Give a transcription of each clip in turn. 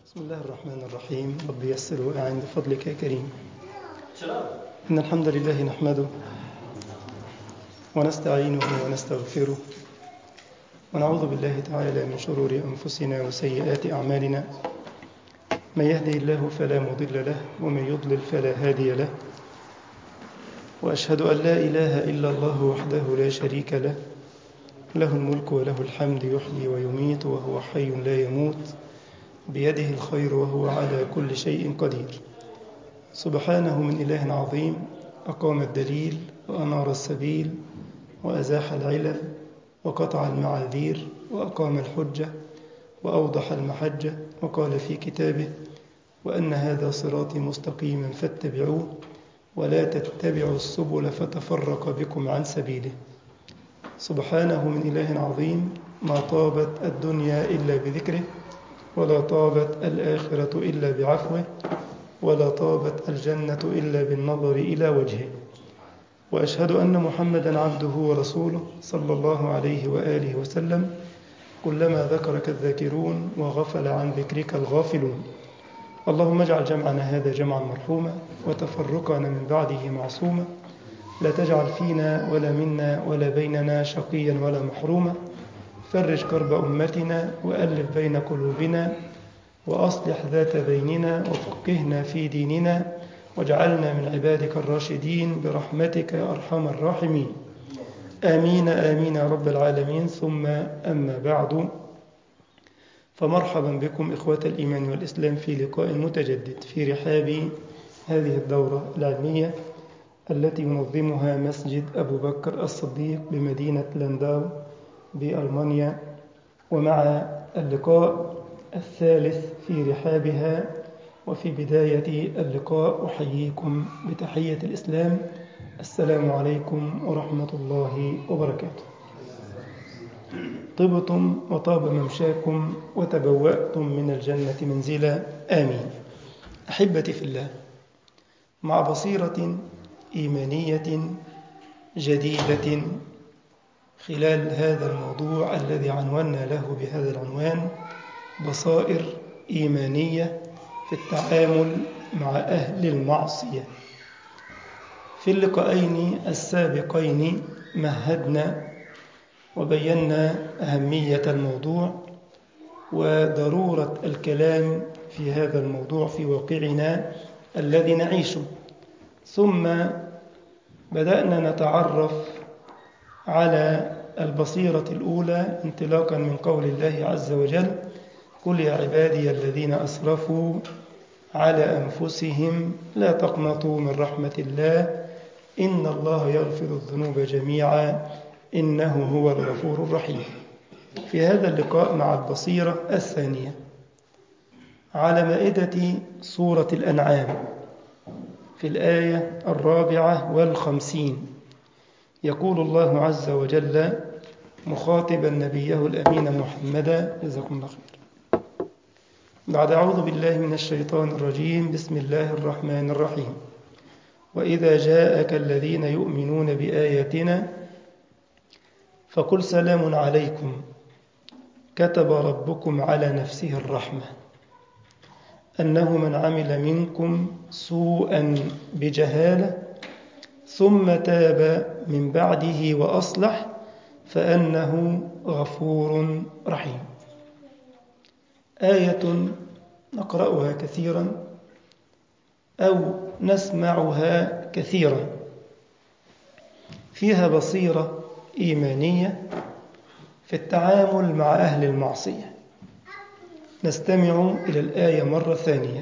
بسم الله الرحمن الرحيم رب يسر وأعن بفضلك يا كريم إن الحمد لله نحمده ونستعينه ونستغفره ونعوذ بالله تعالى من شرور أنفسنا وسيئات أعمالنا من يهدي الله فلا مضل له ومن يضلل فلا هادي له وأشهد أن لا إله إلا الله وحده لا شريك له له الملك وله الحمد يحيي ويميت وهو حي لا يموت بيده الخير وهو على كل شيء قدير سبحانه من إله عظيم أقام الدليل وأنار السبيل وأزاح العلل وقطع المعاذير وأقام الحجة وأوضح المحجة وقال في كتابه وأن هذا صراطي مستقيما فاتبعوه ولا تتبعوا السبل فتفرق بكم عن سبيله سبحانه من إله عظيم ما طابت الدنيا إلا بذكره ولا طابت الآخرة إلا بعفوه ولا طابت الجنة إلا بالنظر إلى وجهه وأشهد أن محمدا عبده ورسوله صلى الله عليه وآله وسلم كلما ذكرك الذاكرون وغفل عن ذكرك الغافلون اللهم اجعل جمعنا هذا جمعا مرحوما وتفرقنا من بعده معصوما لا تجعل فينا ولا منا ولا بيننا شقيا ولا محروما فرج كرب أمتنا وألف بين قلوبنا وأصلح ذات بيننا وفقهنا في ديننا واجعلنا من عبادك الراشدين برحمتك يا أرحم الراحمين آمين آمين يا رب العالمين ثم أما بعد فمرحبا بكم إخوة الإيمان والإسلام في لقاء متجدد في رحاب هذه الدورة العلمية التي ينظمها مسجد أبو بكر الصديق بمدينة لنداو بألمانيا ومع اللقاء الثالث في رحابها وفي بداية اللقاء أحييكم بتحية الإسلام السلام عليكم ورحمة الله وبركاته طبتم وطاب ممشاكم وتبوأتم من الجنة منزلا آمين أحبتي في الله مع بصيرة إيمانية جديدة خلال هذا الموضوع الذي عنونا له بهذا العنوان بصائر إيمانية في التعامل مع أهل المعصية في اللقاءين السابقين مهدنا وبينا أهمية الموضوع وضرورة الكلام في هذا الموضوع في واقعنا الذي نعيشه ثم بدأنا نتعرف على البصيرة الأولى انطلاقا من قول الله عز وجل قل يا عبادي الذين أسرفوا على أنفسهم لا تقنطوا من رحمة الله إن الله يغفر الذنوب جميعا إنه هو الغفور الرحيم في هذا اللقاء مع البصيرة الثانية على مائدة سورة الأنعام في الآية الرابعة والخمسين يقول الله عز وجل مخاطبا نبيه الأمين محمدا جزاكم الله خير بعد أعوذ بالله من الشيطان الرجيم بسم الله الرحمن الرحيم وإذا جاءك الذين يؤمنون بآياتنا فقل سلام عليكم كتب ربكم على نفسه الرحمة أنه من عمل منكم سوءا بجهالة ثم تاب من بعده وأصلح فأنه غفور رحيم آية نقرأها كثيرا أو نسمعها كثيرا فيها بصيرة إيمانية في التعامل مع أهل المعصية نستمع إلى الآية مرة ثانية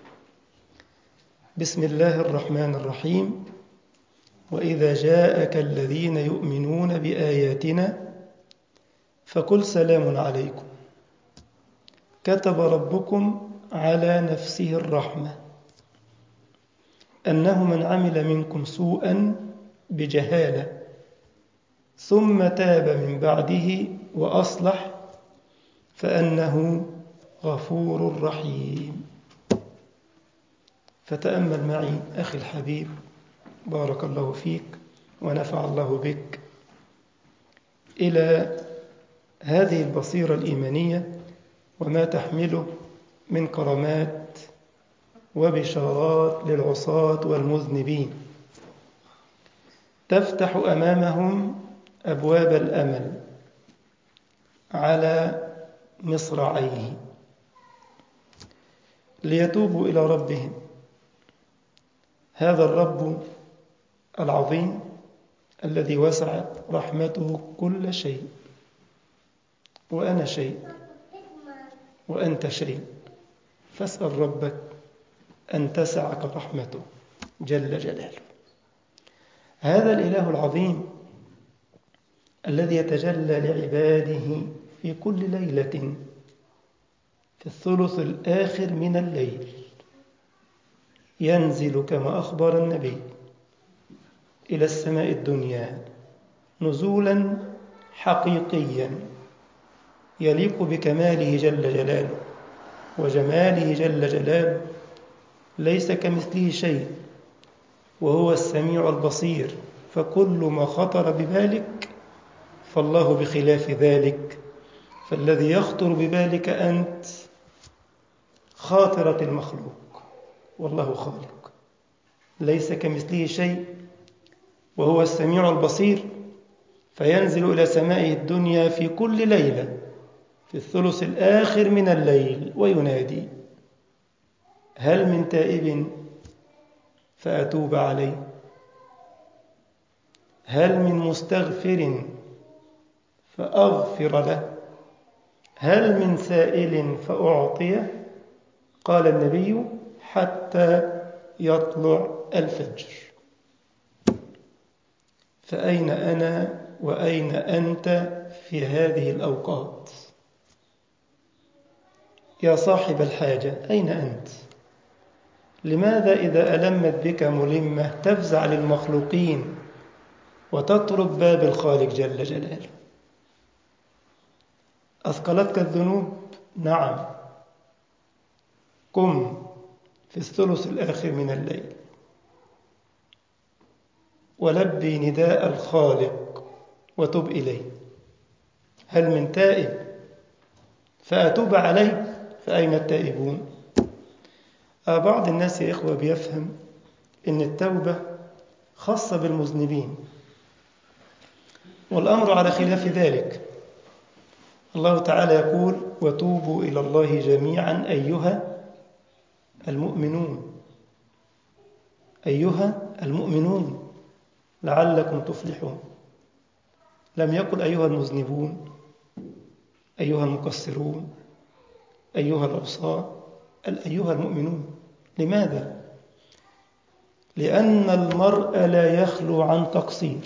بسم الله الرحمن الرحيم وإذا جاءك الذين يؤمنون بآياتنا فقل سلام عليكم كتب ربكم على نفسه الرحمة أنه من عمل منكم سوءا بجهالة ثم تاب من بعده وأصلح فأنه غفور رحيم فتأمل معي أخي الحبيب بارك الله فيك ونفع الله بك إلى هذه البصيرة الإيمانية وما تحمله من كرامات وبشارات للعصاة والمذنبين تفتح أمامهم أبواب الأمل على مصراعيه ليتوبوا إلى ربهم هذا الرب العظيم الذي وسعت رحمته كل شيء وأنا شيء وأنت شيء فاسأل ربك أن تسعك رحمته جل جلاله هذا الإله العظيم الذي يتجلى لعباده في كل ليلة في الثلث الآخر من الليل ينزل كما أخبر النبي إلى السماء الدنيا نزولا حقيقيا يليق بكماله جل جلاله وجماله جل جلاله ليس كمثله شيء وهو السميع البصير فكل ما خطر ببالك فالله بخلاف ذلك فالذي يخطر ببالك أنت خاطرة المخلوق والله خالق ليس كمثله شيء وهو السميع البصير فينزل إلى سمائه الدنيا في كل ليلة في الثلث الآخر من الليل وينادي هل من تائب فأتوب عليه هل من مستغفر فأغفر له هل من سائل فأعطيه قال النبي حتى يطلع الفجر فأين أنا وأين أنت في هذه الأوقات يا صاحب الحاجة أين أنت لماذا إذا ألمت بك ملمة تفزع للمخلوقين وتطرق باب الخالق جل جلاله أثقلتك الذنوب نعم قم في الثلث الآخر من الليل ولبي نداء الخالق وتب إليه هل من تائب فأتوب عليه فأين التائبون بعض الناس يا إخوة بيفهم إن التوبة خاصة بالمذنبين والأمر على خلاف ذلك الله تعالى يقول وتوبوا إلى الله جميعا أيها المؤمنون أيها المؤمنون لعلكم تفلحون لم يقل أيها المذنبون أيها المقصرون أيها العصاة أيها المؤمنون لماذا؟ لأن المرء لا يخلو عن تقصير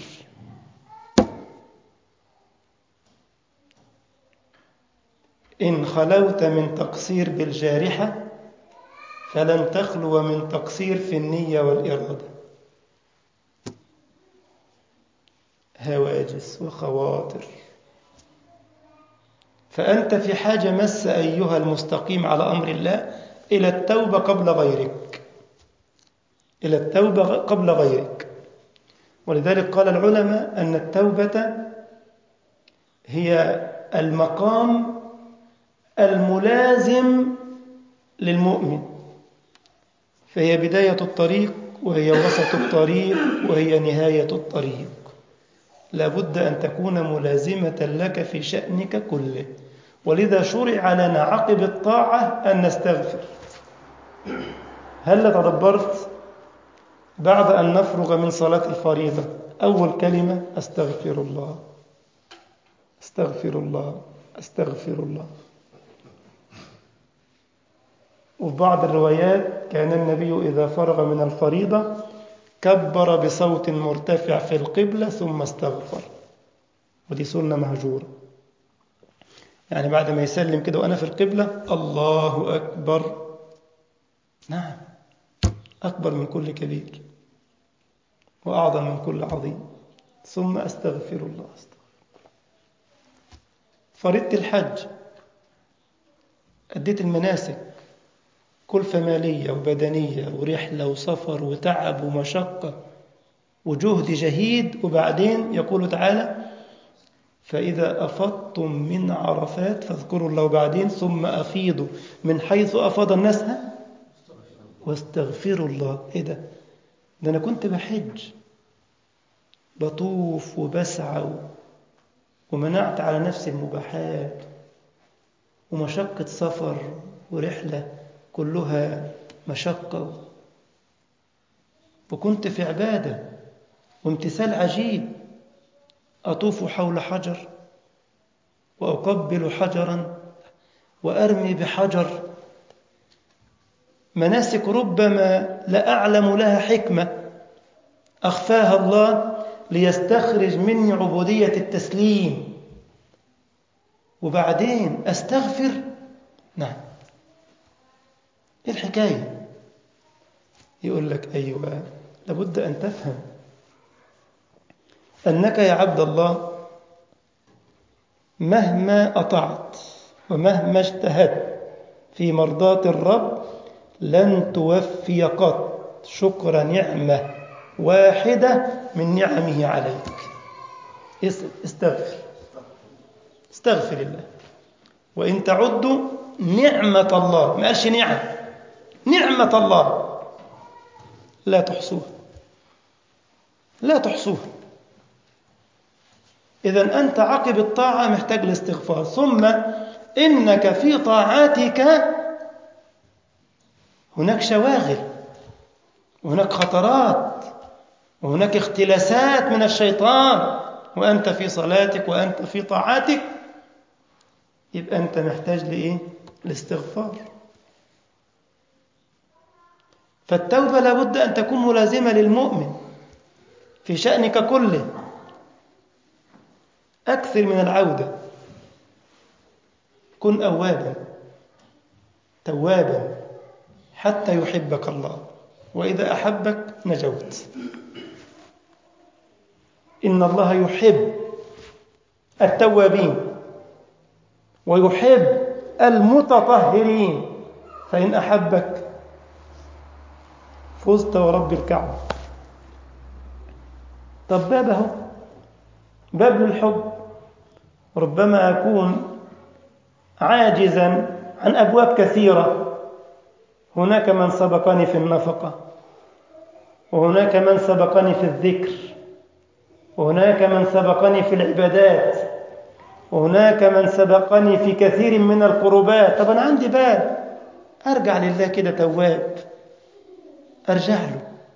إن خلوت من تقصير بالجارحة فلن تخلو من تقصير في النية والإرادة هواجس وخواطر فأنت في حاجة مس أيها المستقيم على أمر الله إلى التوبة قبل غيرك إلى التوبة قبل غيرك ولذلك قال العلماء أن التوبة هي المقام الملازم للمؤمن فهي بداية الطريق وهي وسط الطريق وهي نهاية الطريق لابد أن تكون ملازمة لك في شأنك كله ولذا شرع لنا عقب الطاعة أن نستغفر هل تدبرت بعد أن نفرغ من صلاة الفريضة أول كلمة أستغفر الله أستغفر الله أستغفر الله وفي بعض الروايات كان النبي إذا فرغ من الفريضة كبر بصوت مرتفع في القبلة ثم استغفر ودي سنة مهجورة يعني بعد ما يسلم كده وأنا في القبلة الله أكبر نعم أكبر من كل كبير وأعظم من كل عظيم ثم أستغفر الله أستغفر فردت الحج أديت المناسك كلفة مالية وبدنية ورحلة وسفر وتعب ومشقة وجهد جهيد وبعدين يقول تعالى فإذا أفضتم من عرفات فاذكروا الله بعدين ثم أفيضوا من حيث أفاض الناس ها؟ واستغفروا الله إيه ده؟ ده أنا كنت بحج بطوف وبسعى ومنعت على نفسي المباحات ومشقة سفر ورحلة كلها مشقة وكنت في عبادة وامتثال عجيب أطوف حول حجر وأقبل حجرا وأرمي بحجر مناسك ربما لا أعلم لها حكمة أخفاها الله ليستخرج مني عبودية التسليم وبعدين أستغفر نعم إيه الحكاية يقول لك أيوة لابد أن تفهم أنك يا عبد الله مهما أطعت ومهما اجتهدت في مرضاة الرب لن توفي قط شكر نعمة واحدة من نعمه عليك استغفر استغفر الله وإن تعدوا نعمة الله ما قالش نعم نعمة الله لا تحصوها لا تحصوها إذا أنت عقب الطاعة محتاج الاستغفار ثم إنك في طاعاتك هناك شواغل وهناك خطرات وهناك اختلاسات من الشيطان وأنت في صلاتك وأنت في طاعاتك يبقى أنت محتاج لإيه؟ الاستغفار فالتوبة لابد أن تكون ملازمة للمؤمن في شأنك كله أكثر من العودة كن أوابا توابا حتى يحبك الله وإذا أحبك نجوت إن الله يحب التوابين ويحب المتطهرين فإن أحبك فزت ورب الكعبة طب باب اهو باب للحب ربما أكون عاجزا عن أبواب كثيرة هناك من سبقني في النفقة وهناك من سبقني في الذكر وهناك من سبقني في العبادات وهناك من سبقني في كثير من القربات طب أنا عندي باب أرجع لله كده تواب أرجع له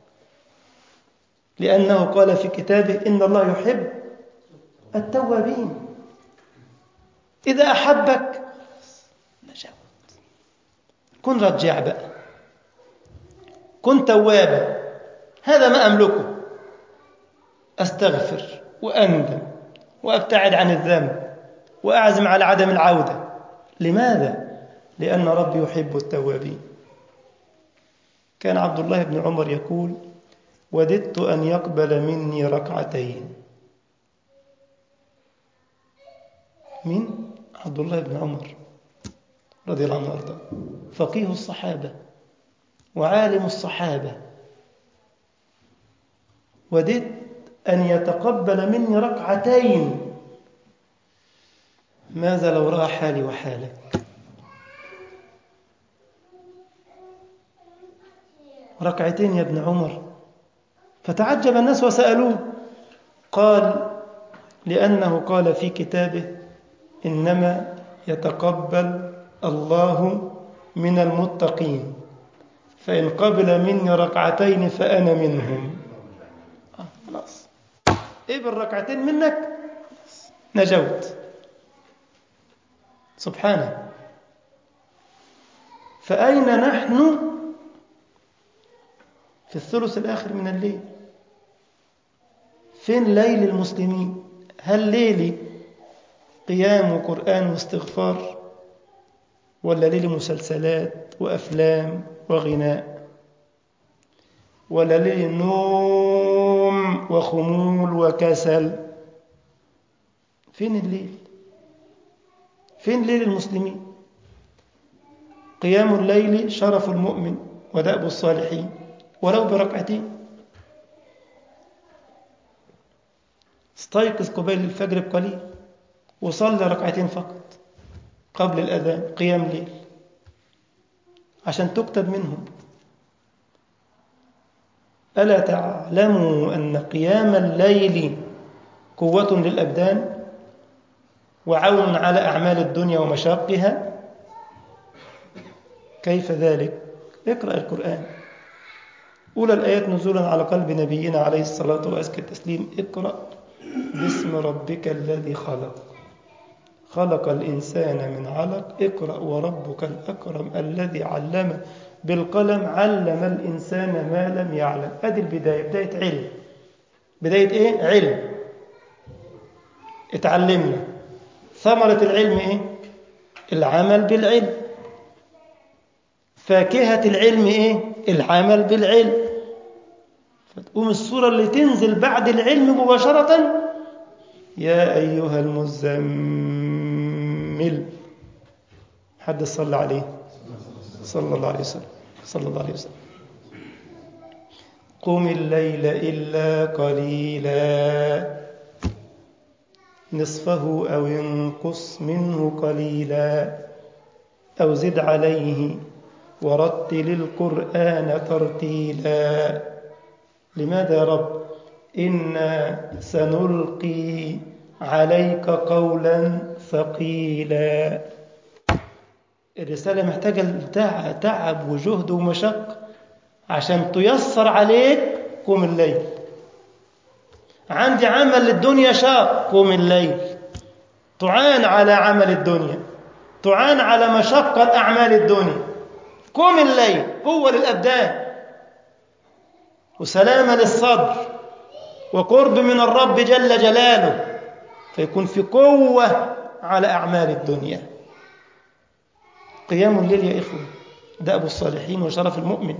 لأنه قال في كتابه إن الله يحب التوابين إذا أحبك نجوت كن رجع بقى كن توابا هذا ما أملكه أستغفر وأندم وأبتعد عن الذنب وأعزم على عدم العودة لماذا؟ لأن ربي يحب التوابين كان عبد الله بن عمر يقول وددت أن يقبل مني ركعتين من عبد الله بن عمر رضي الله عنه وارضاه فقيه الصحابة وعالم الصحابة وددت أن يتقبل مني ركعتين ماذا لو رأى حالي وحالك ركعتين يا ابن عمر فتعجب الناس وسألوه قال لأنه قال في كتابه إنما يتقبل الله من المتقين فإن قبل مني ركعتين فأنا منهم آه خلاص إيه بالركعتين منك نجوت سبحانه فأين نحن في الثلث الآخر من الليل فين ليل المسلمين هل ليلي قيام وقرآن واستغفار ولا ليلي مسلسلات وأفلام وغناء ولا ليلي نوم وخمول وكسل فين الليل فين ليل المسلمين قيام الليل شرف المؤمن ودأب الصالحين ولو بركعتين استيقظ قبيل الفجر بقليل وصلي ركعتين فقط قبل الأذان قيام ليل عشان تكتب منهم ألا تعلموا أن قيام الليل قوة للأبدان وعون على أعمال الدنيا ومشاقها كيف ذلك؟ اقرأ القرآن أولى الآيات نزولا على قلب نبينا عليه الصلاة وأزكى التسليم اقرأ باسم ربك الذي خلق خلق الإنسان من علق اقرأ وربك الأكرم الذي علم بالقلم علم الإنسان ما لم يعلم أدي البداية بداية علم بداية إيه؟ علم اتعلمنا ثمرة العلم إيه؟ العمل بالعلم فاكهة العلم إيه؟ العمل بالعلم فتقوم الصورة اللي تنزل بعد العلم مباشرة يا أيها المزمل حد صلى عليه صلى الله عليه وسلم صلى الله عليه وسلم قم الليل إلا قليلا نصفه أو انقص منه قليلا أو زد عليه ورتل القرآن ترتيلا لماذا يا رب إنا سنلقي عليك قولا ثقيلا الرسالة محتاجة تعب, تعب وجهد ومشق عشان تيسر عليك قوم الليل عندي عمل للدنيا شاق قوم الليل تعان على عمل الدنيا تعان على مشقة أعمال الدنيا قوم الليل قوة للأبدان وسلامة للصدر وقرب من الرب جل جلاله فيكون في قوة على أعمال الدنيا قيام الليل يا إخوة دأب الصالحين وشرف المؤمن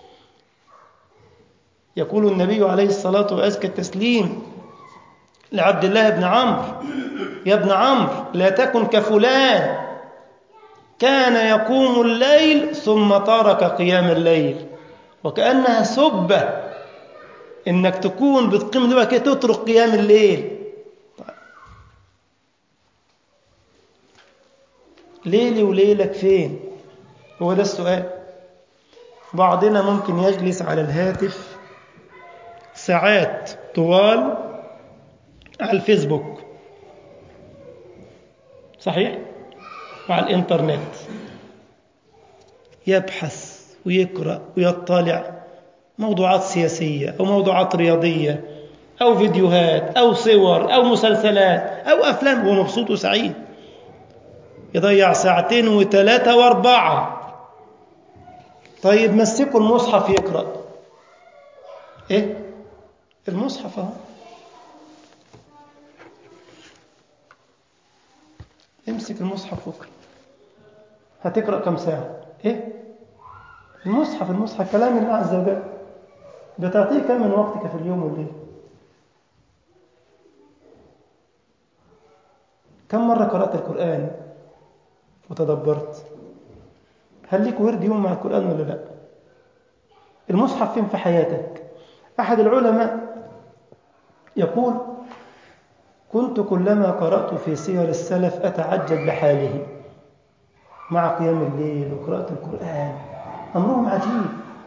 يقول النبي عليه الصلاة وأزكى التسليم لعبد الله بن عمرو يا ابن عمرو لا تكن كفلان كان يقوم الليل ثم ترك قيام الليل وكأنها سبة إنك تكون بتقيم دلوقتي كده تترك قيام الليل ليلي وليلك فين هو ده السؤال بعضنا ممكن يجلس على الهاتف ساعات طوال على الفيسبوك صحيح وعلى الإنترنت يبحث ويقرأ ويطلع موضوعات سياسية أو موضوعات رياضية أو فيديوهات أو صور أو مسلسلات أو أفلام وهو مبسوط وسعيد يضيع ساعتين وثلاثة وأربعة طيب مسكوا المصحف يقرأ إيه؟ المصحف أهو امسك المصحف واقرأ هتقرأ كم ساعة؟ إيه؟ المصحف المصحف كلام الله عز وجل بتعطيه كم من وقتك في اليوم والليل؟ كم مرة قرأت القرآن وتدبرت؟ هل ليك ورد يوم مع القرآن ولا لا؟ المصحف فين في حياتك؟ أحد العلماء يقول كنت كلما قرأت في سير السلف أتعجب لحاله مع قيام الليل وقراءة القرآن أمرهم عجيب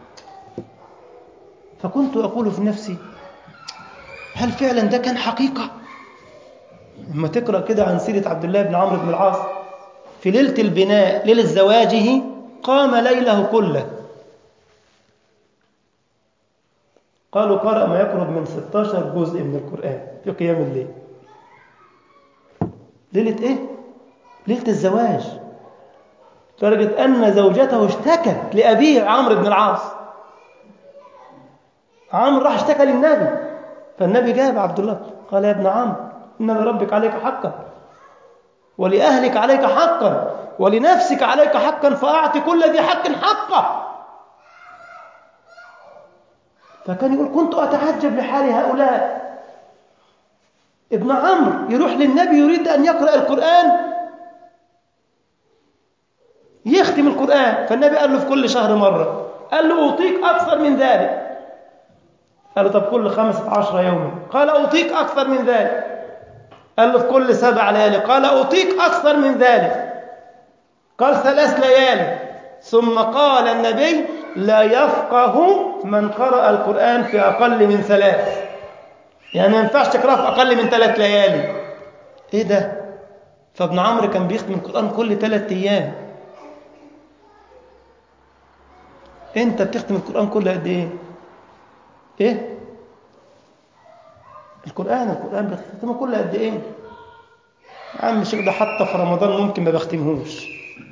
فكنت أقول في نفسي هل فعلا ده كان حقيقة؟ لما تقرأ كده عن سيرة عبد الله بن عمرو بن العاص في ليلة البناء ليلة زواجه قام ليله كله قالوا قرأ ما يقرب من 16 جزء من القرآن في قيام الليل ليلة إيه؟ ليلة الزواج لدرجة أن زوجته اشتكت لأبيه عمرو بن العاص عمرو راح اشتكى للنبي فالنبي جاب عبد الله قال يا ابن عمرو إن لربك عليك حقا ولأهلك عليك حقا ولنفسك عليك حقا فأعطي كل ذي حق حقه فكان يقول كنت أتعجب لحال هؤلاء ابن عمرو يروح للنبي يريد أن يقرأ القرآن يختم القرآن فالنبي قال له في كل شهر مرة قال له أعطيك أكثر من ذلك قال له طب كل خمسة عشر يوما قال أعطيك أكثر من ذلك قال له في كل سبع ليالي قال أطيق أكثر من ذلك قال ثلاث ليالي ثم قال النبي لا يفقه من قرأ القرآن في أقل من ثلاث يعني ما ينفعش تقرأ في أقل من ثلاث ليالي إيه ده فابن عمرو كان بيختم القرآن كل ثلاث أيام أنت بتختم القرآن كل قد إيه إيه القرآن القرآن بتختمه كل قد إيه يا عم الشيخ ده حتى في رمضان ممكن ما بختمهوش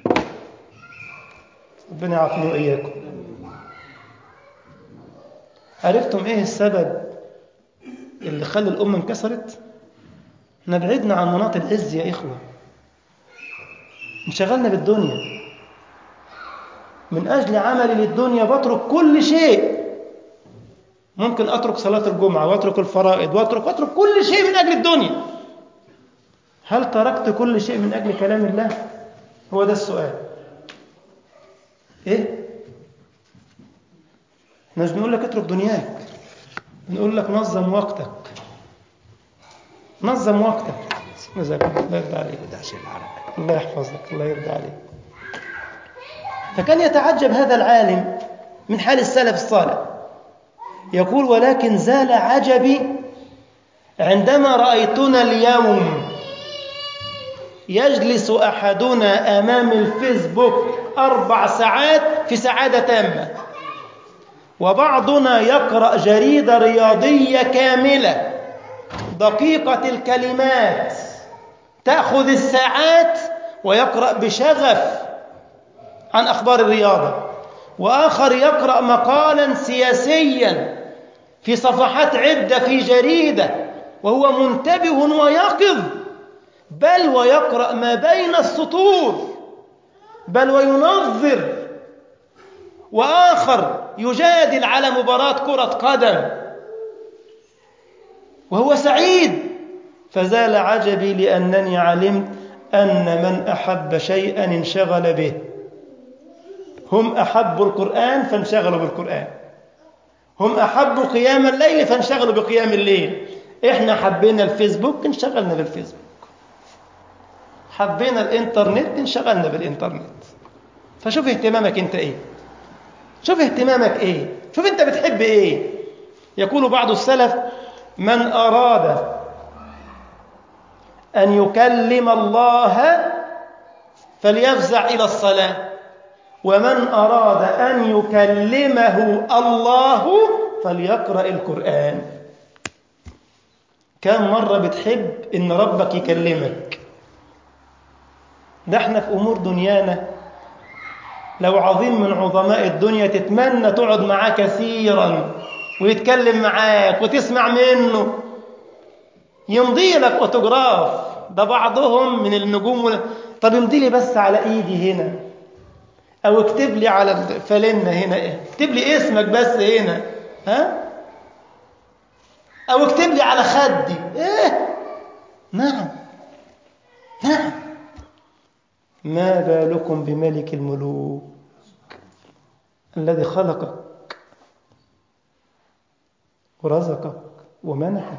ربنا يعافيني وإياكم عرفتم إيه السبب اللي خلى الأمة انكسرت احنا بعدنا عن مناط العز يا إخوة انشغلنا بالدنيا من أجل عملي للدنيا بترك كل شيء ممكن أترك صلاة الجمعة وأترك الفرائض وأترك وأترك كل شيء من أجل الدنيا هل تركت كل شيء من أجل كلام الله هو ده السؤال إيه احنا مش بنقول لك اترك دنياك بنقول لك نظم وقتك نظم وقتك جزاك الله يرضى عليك الله يحفظك الله يرضى عليك فكان يتعجب هذا العالم من حال السلف الصالح يقول ولكن زال عجبي عندما رأيتنا اليوم يجلس أحدنا أمام الفيسبوك أربع ساعات في سعادة تامة وبعضنا يقرأ جريدة رياضية كاملة دقيقة الكلمات تأخذ الساعات ويقرأ بشغف عن أخبار الرياضة وآخر يقرأ مقالا سياسيا في صفحات عدة في جريدة وهو منتبه ويقظ بل ويقرأ ما بين السطور بل وينظر وآخر يجادل على مباراة كرة قدم وهو سعيد فزال عجبي لأنني علمت أن من أحب شيئا انشغل به هم أحبوا القرآن فانشغلوا بالقرآن هم أحبوا قيام الليل فانشغلوا بقيام الليل إحنا حبينا الفيسبوك انشغلنا بالفيسبوك حبينا الإنترنت انشغلنا بالإنترنت فشوف اهتمامك أنت إيه شوف اهتمامك إيه شوف أنت بتحب إيه يقول بعض السلف من أراد أن يكلم الله فليفزع إلى الصلاة ومن أراد أن يكلمه الله فليقرأ القرآن كم مرة بتحب إن ربك يكلمك ده احنا في أمور دنيانا لو عظيم من عظماء الدنيا تتمنى تقعد معاه كثيرا ويتكلم معاك وتسمع منه يمضي لك اوتوغراف ده بعضهم من النجوم طب امضي لي بس على ايدي هنا او اكتب لي على الفالنة هنا ايه اكتب لي اسمك بس هنا ها او اكتب لي على خدي ايه نعم نعم ما بالكم بملك الملوك الذي خلقك ورزقك ومنحك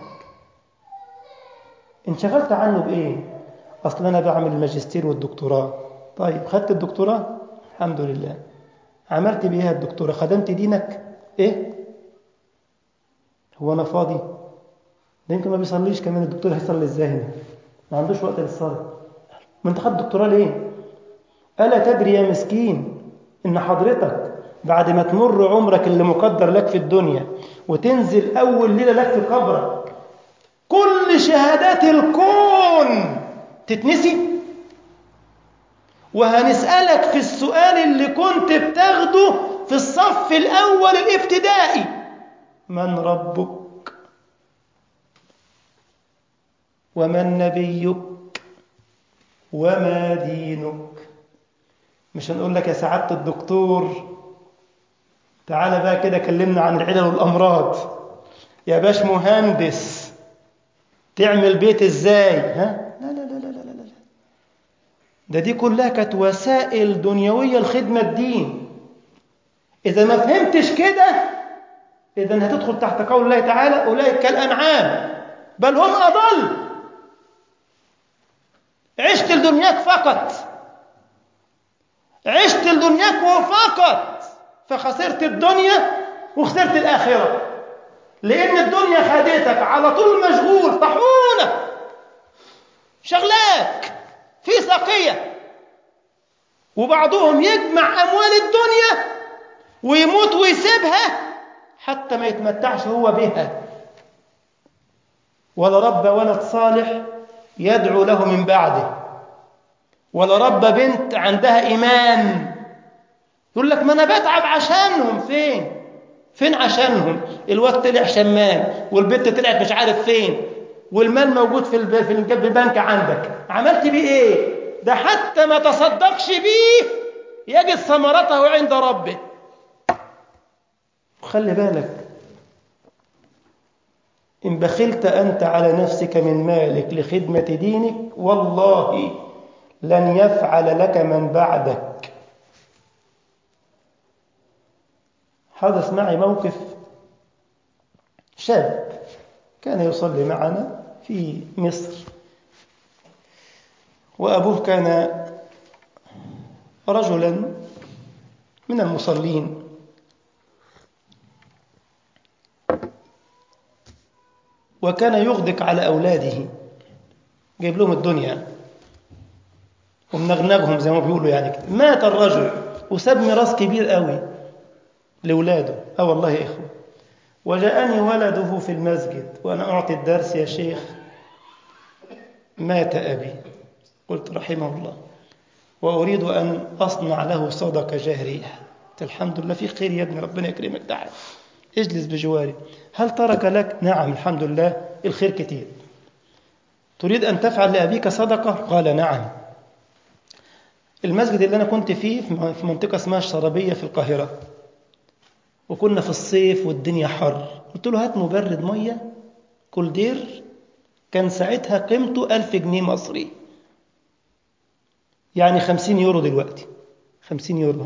انشغلت عنه بايه اصل انا بعمل الماجستير والدكتوراه طيب خدت الدكتوراه الحمد لله عملت بيها الدكتوراه خدمت دينك ايه هو انا فاضي ده يمكن ما بيصليش كمان الدكتور هيصلي ازاي هنا ما عندوش وقت للصلاه ما انت خدت دكتوراه ليه الا تدري يا مسكين ان حضرتك بعد ما تمر عمرك اللي مقدر لك في الدنيا وتنزل اول ليله لك في قبرك كل شهادات الكون تتنسي وهنسألك في السؤال اللي كنت بتاخده في الصف الأول الابتدائي من ربك ومن نبيك وما دينك مش هنقول لك يا سعادة الدكتور تعالى بقى كده كلمنا عن العلل والأمراض يا باش مهندس تعمل بيت ازاي ها لا لا لا لا لا لا ده دي كلها كانت وسائل دنيوية لخدمة الدين إذا ما فهمتش كده إذا هتدخل تحت قول الله تعالى أولئك كالأنعام بل هم أضل عشت لدنياك فقط عشت لدنياك وفقط فخسرت الدنيا وخسرت الآخرة لأن الدنيا خدتك على طول مشغول طحونة شغلاك في سقية وبعضهم يجمع أموال الدنيا ويموت ويسيبها حتى ما يتمتعش هو بها ولا رب ولد صالح يدعو له من بعده ولا رب بنت عندها إيمان يقول لك ما أنا بتعب عشانهم فين فين عشانهم الواد طلع شمام والبنت طلعت مش عارف فين والمال موجود في الب... في البنك عندك عملت بيه ايه ده حتى ما تصدقش بيه يجد ثمرته عند ربه وخلي بالك إن بخلت أنت على نفسك من مالك لخدمة دينك والله لن يفعل لك من بعدك حدث معي موقف شاب كان يصلي معنا في مصر وأبوه كان رجلا من المصلين وكان يغدق على أولاده جايب لهم الدنيا ومنغنغهم زي ما بيقولوا يعني كده مات الرجل وساب ميراث كبير قوي لأولاده اه والله يا إخوة وجاءني ولده في المسجد وأنا أعطي الدرس يا شيخ مات أبي قلت رحمه الله وأريد أن أصنع له صدقة جارية قلت الحمد لله في خير يا ابني ربنا يكرمك تعال اجلس بجواري هل ترك لك نعم الحمد لله الخير كتير تريد أن تفعل لأبيك صدقة قال نعم المسجد اللي أنا كنت فيه في منطقة اسمها الشربية في القاهرة وكنا في الصيف والدنيا حر قلت له هات مبرد مية كل دير كان ساعتها قيمته ألف جنيه مصري يعني خمسين يورو دلوقتي خمسين يورو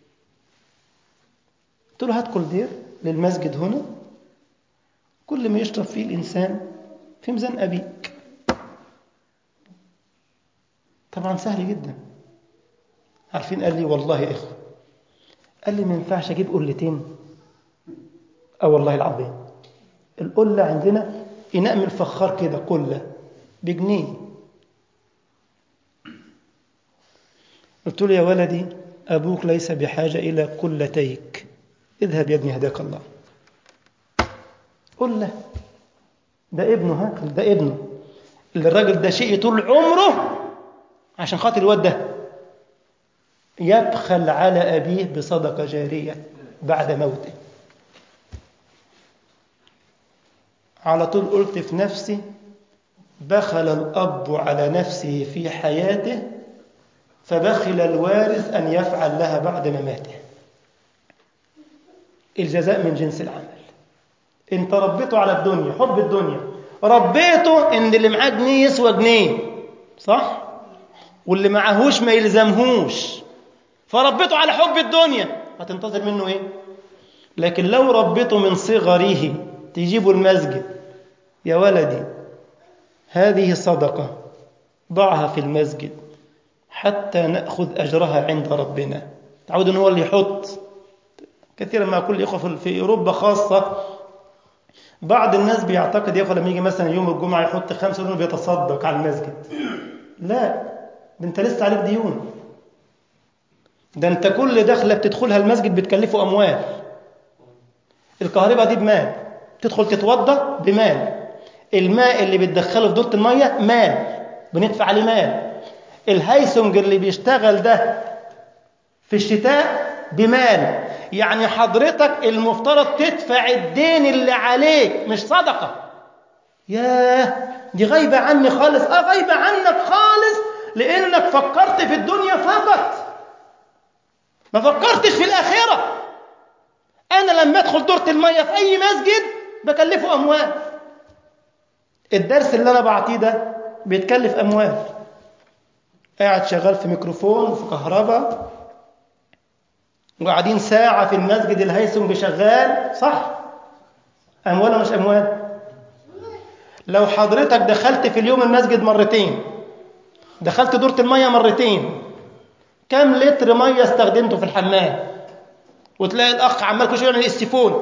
قلت له هات كل دير للمسجد هنا كل ما يشرب فيه الإنسان في ميزان أبيك طبعا سهل جدا عارفين قال لي والله يا إخوة قال لي ما ينفعش أجيب قلتين أه والله العظيم القلة عندنا إناء من الفخار كده قلة بجنيه قلت له يا ولدي أبوك ليس بحاجة إلى قلتيك اذهب يا ابني هداك الله قلة ده ابنه ها ده ابنه اللي الراجل ده شيء طول عمره عشان خاطر الواد ده يبخل على أبيه بصدقة جارية بعد موته على طول قلت في نفسي بخل الأب على نفسه في حياته فبخل الوارث أن يفعل لها بعد مماته الجزاء من جنس العمل انت ربيته على الدنيا حب الدنيا ربيته ان اللي معاه جنيه يسوى جنيه صح واللي معهوش ما يلزمهوش فربيته على حب الدنيا هتنتظر منه ايه لكن لو ربيته من صغره تجيبه المسجد يا ولدي هذه صدقة ضعها في المسجد حتى نأخذ أجرها عند ربنا تعود أن هو اللي يحط كثيرا ما أقول الإخوة في أوروبا خاصة بعض الناس بيعتقد يا أخوة لما يجي مثلا يوم الجمعة يحط خمسة يقول بيتصدق على المسجد لا ده أنت لسه عليك ديون ده أنت كل دخلة بتدخلها المسجد بتكلفه أموال الكهرباء دي بمال تدخل تتوضى بمال الماء اللي بتدخله في دورة المية مال بندفع عليه مال الهيسنج اللي بيشتغل ده في الشتاء بمال يعني حضرتك المفترض تدفع الدين اللي عليك مش صدقة ياه دي غايبة عني خالص اه غايبة عنك خالص لانك فكرت في الدنيا فقط ما فكرتش في الآخرة أنا لما أدخل دورة المية في أي مسجد بكلفه أموال الدرس اللي أنا بعطيه ده بيتكلف أموال قاعد شغال في ميكروفون وفي كهرباء وقاعدين ساعة في المسجد الهيثم بشغال صح أموال ولا مش أموال لو حضرتك دخلت في اليوم المسجد مرتين دخلت دورة المية مرتين كم لتر مية استخدمته في الحمام وتلاقي الأخ عمال كل شوية يعمل السيفون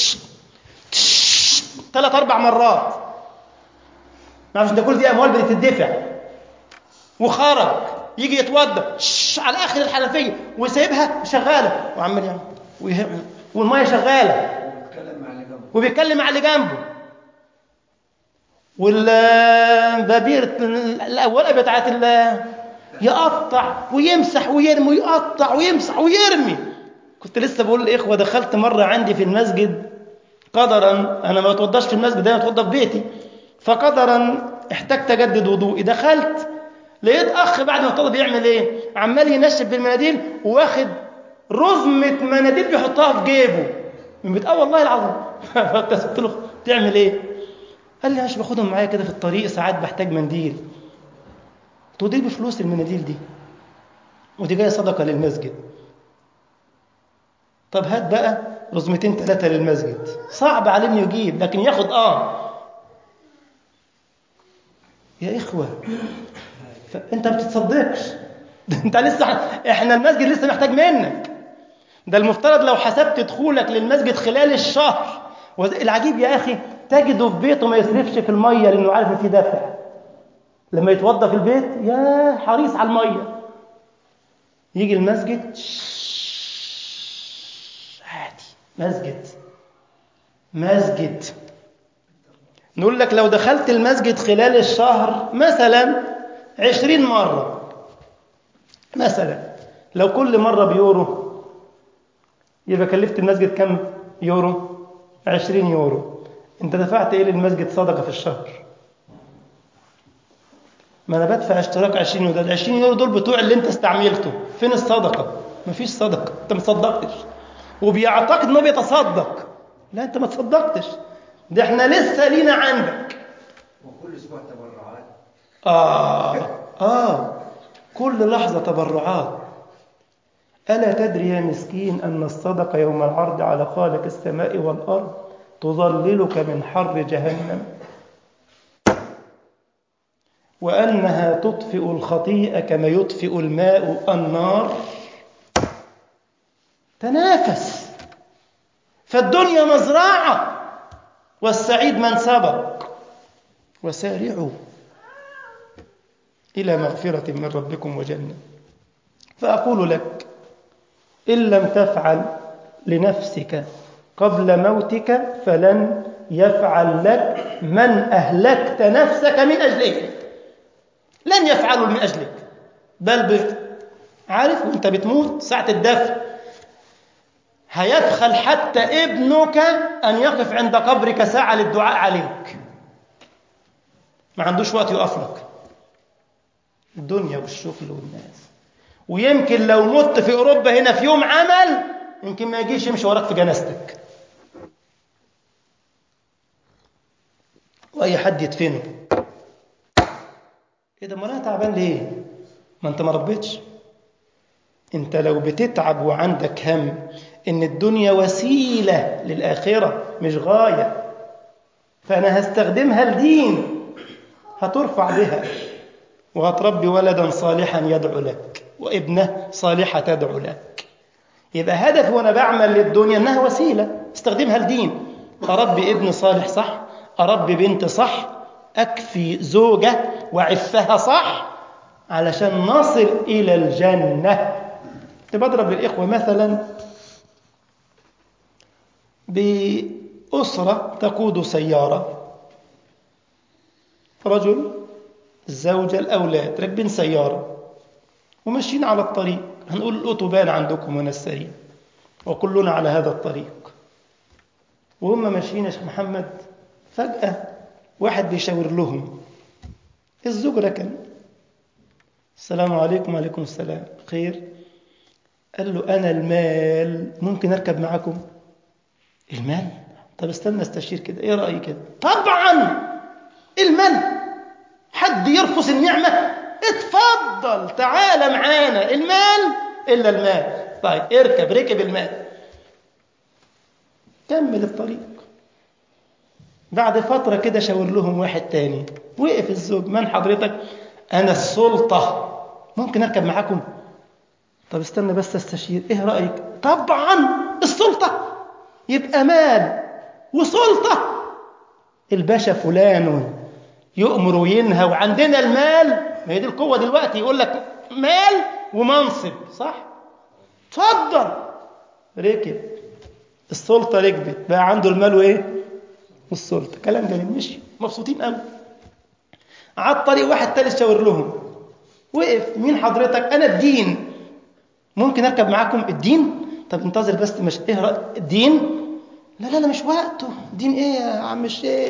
ثلاث أربع مرات ما عرفش ده كل دي أموال بتدفع وخرج يجي يتوضا على آخر الحنفية وسايبها شغالة وعمال يعمل ويهم- والمية شغالة بيتكلم مع اللي جنبه وبيتكلم مع اللي جنبه والبابير الأولى بتاعت ال يقطع ويمسح ويرمي ويقطع ويمسح ويرمي كنت لسه بقول للإخوة دخلت مرة عندي في المسجد قدرا أنا ما بتوضاش في المسجد دايما بتوضى في بيتي فقدرا احتجت أجدد وضوئي دخلت لقيت أخ بعد ما اتوضى بيعمل إيه؟ عمال ينشف بالمناديل واخد رزمة مناديل بيحطها في جيبه من بيت اه والله العظيم فابتسمت له تعمل ايه؟ قال لي مش باخدهم معايا كده في الطريق ساعات بحتاج منديل قلت له دي بفلوس المناديل دي ودي جايه صدقه للمسجد طب هات بقى رزمتين ثلاثه للمسجد صعب عليه انه يجيب لكن ياخد اه يا اخوه فانت ما بتتصدقش ده انت لسه احنا المسجد لسه محتاج منك ده المفترض لو حسبت دخولك للمسجد خلال الشهر وز- العجيب يا اخي تجده في بيته ما يصرفش في الميه لانه عارف ان في دفع لما يتوضا في البيت يا حريص على الميه يجي المسجد شش، عادي مسجد مسجد نقول لك لو دخلت المسجد خلال الشهر مثلا عشرين مرة مثلا لو كل مرة بيورو يبقى كلفت المسجد كم يورو عشرين يورو انت دفعت ايه للمسجد صدقة في الشهر ما انا بدفع اشتراك 20 يورو ده ال 20 يورو دول بتوع اللي انت استعملته فين الصدقة مفيش صدقة انت ما تصدقتش وبيعتقد انه بيتصدق لا انت ما تصدقتش ده احنا لسه لينا عندك وكل اسبوع تبرعات آه آه كل لحظة تبرعات ألا تدري يا مسكين أن الصدقة يوم العرض على خالق السماء والأرض تظللك من حر جهنم وأنها تطفئ الخطيئة كما يطفئ الماء النار تنافس فالدنيا مزرعة والسعيد من سبق وسارعوا إلى مغفرة من ربكم وجنة فأقول لك إن لم تفعل لنفسك قبل موتك فلن يفعل لك من أهلكت نفسك من أجله لن يفعلوا من أجلك بل ب... عارف وانت بتموت ساعة الدفن هيبخل حتى ابنك أن يقف عند قبرك ساعة للدعاء عليك ما عندوش وقت يقف لك الدنيا والشغل والناس ويمكن لو مت في أوروبا هنا في يوم عمل يمكن ما يجيش يمشي وراك في جنازتك وأي حد يدفنه إيه ده ما أنا تعبان ليه؟ ما أنت ما ربيتش أنت لو بتتعب وعندك هم إن الدنيا وسيلة للآخرة مش غاية فأنا هستخدمها لدين هترفع بها وهتربي ولدا صالحا يدعو لك وابنه صالحة تدعو لك يبقى هدفي وأنا بعمل للدنيا أنها وسيلة استخدمها لدين أربي ابن صالح صح أربي بنت صح أكفي زوجة وعفها صح علشان نصل إلى الجنة كنت بضرب للإخوة مثلا بأسرة تقود سيارة رجل الزوجة الأولاد راكبين سيارة وماشيين على الطريق هنقول الأوتوبان عندكم هنا السريع وكلنا على هذا الطريق وهم ماشيين يا شيخ محمد فجأة واحد بيشاور لهم الزوج ركن السلام عليكم وعليكم السلام خير قال له أنا المال ممكن أركب معكم المال طب استنى استشير كده ايه رأيي كده طبعا المال حد يرفض النعمة اتفضل تعال معانا المال إلا المال طيب اركب ركب المال كمل الطريق بعد فترة كده شاور لهم واحد تاني وقف الزوج من حضرتك أنا السلطة ممكن أركب معاكم طب استنى بس استشير إيه رأيك طبعا السلطة يبقى مال وسلطة الباشا فلان يؤمر وينهى وعندنا المال ما هي دي القوة دلوقتي يقول لك مال ومنصب صح اتفضل ركب السلطة ركبت بقى عنده المال وإيه والسلطة كلام جميل مشي مبسوطين قوي على الطريق واحد تالت شاور لهم وقف مين حضرتك أنا الدين ممكن أركب معاكم الدين طب انتظر بس مش إيه رأي الدين لا لا لا مش وقته دين إيه يا عم الشيخ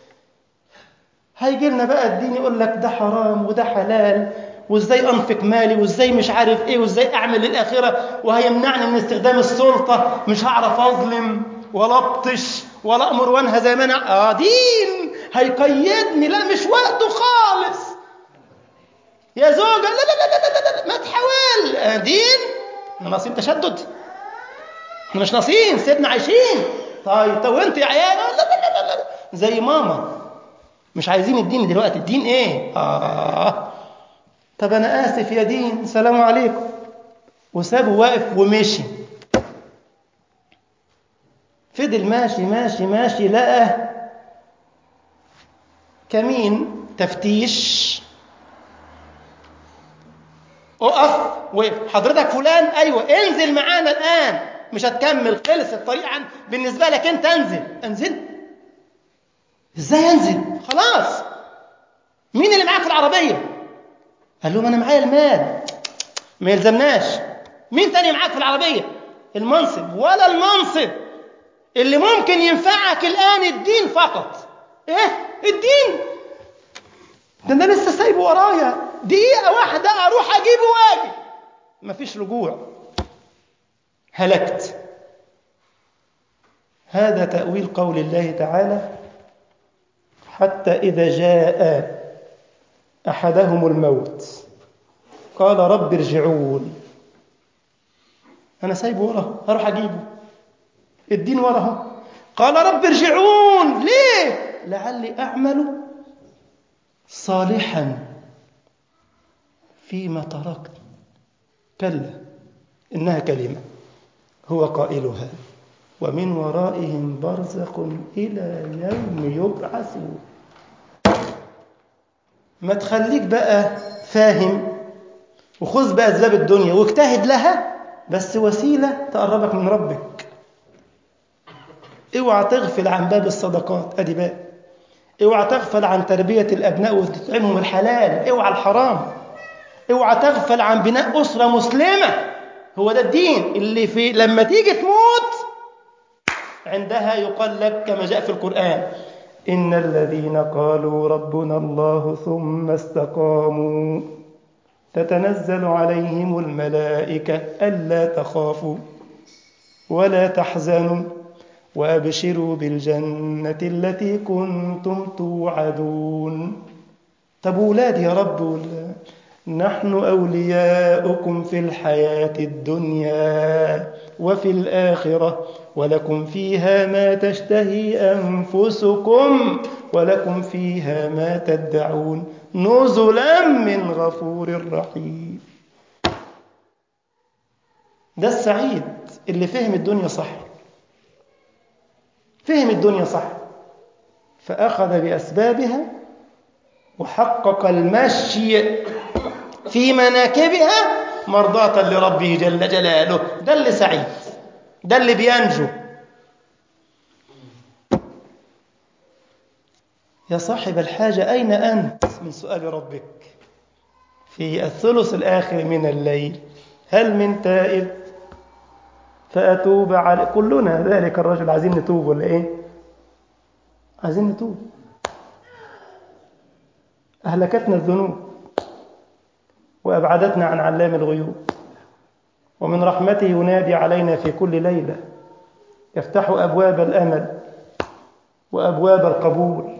هيجي لنا بقى الدين يقول لك ده حرام وده حلال وازاي انفق مالي وازاي مش عارف ايه وازاي اعمل للاخره وهيمنعني من استخدام السلطه مش هعرف اظلم ولا ابطش ولا امر وانهى زي ما انا اه دين هيقيدني لا مش وقته خالص يا زوجة لا لا لا لا لا, لا ما تحاول آه دين احنا ناقصين تشدد احنا مش ناقصين سيبنا عايشين طيب طب وانت يا عيال لا لا لا لا, لا. زي ماما مش عايزين الدين دلوقتي الدين ايه اه طب انا اسف يا دين سلام عليكم وسابه واقف ومشي فضل ماشي ماشي ماشي لقى كمين تفتيش اقف وقف حضرتك فلان ايوه انزل معانا الان مش هتكمل خلص الطريق عن بالنسبه لك انت انزل انزل ازاي انزل خلاص مين اللي معاك في العربيه قال لهم انا معايا المال ما يلزمناش مين تاني معاك في العربيه المنصب ولا المنصب اللي ممكن ينفعك الان الدين فقط ايه الدين ده انا لسه سايبه ورايا دقيقه واحده اروح اجيبه واجي مفيش رجوع هلكت هذا تاويل قول الله تعالى حتى إذا جاء أحدهم الموت قال رب ارجعون أنا سايبه وراه هروح أجيبه الدين وراه قال رب ارجعون ليه لعلي أعمل صالحا فيما تركت كلا إنها كلمة هو قائلها ومن ورائهم برزخ إلى يوم يبعثون ما تخليك بقى فاهم وخذ بأسباب الدنيا واجتهد لها بس وسيلة تقربك من ربك اوعى تغفل عن باب الصدقات ادي باب اوعى تغفل عن تربية الأبناء وتطعمهم الحلال اوعى الحرام اوعى تغفل عن بناء أسرة مسلمة هو ده الدين اللي في لما تيجي تموت عندها يقال لك كما جاء في القرآن إن الذين قالوا ربنا الله ثم استقاموا تتنزل عليهم الملائكة ألا تخافوا ولا تحزنوا وأبشروا بالجنة التي كنتم توعدون طب ولادي يا رب ولا نحن أولياؤكم في الحياة الدنيا وفي الآخرة ولكم فيها ما تشتهي أنفسكم ولكم فيها ما تدعون نزلا من غفور رحيم ده السعيد اللي فهم الدنيا صح فهم الدنيا صح فأخذ بأسبابها وحقق المشي في مناكبها مرضاة لربه جل جلاله ده اللي سعيد ده اللي بينجو يا صاحب الحاجة أين أنت من سؤال ربك في الثلث الآخر من الليل هل من تائب فأتوب على كلنا ذلك الرجل عايزين نتوب ولا إيه عايزين نتوب أهلكتنا الذنوب وأبعدتنا عن علام الغيوب ومن رحمته ينادي علينا في كل ليلة يفتح أبواب الأمل وأبواب القبول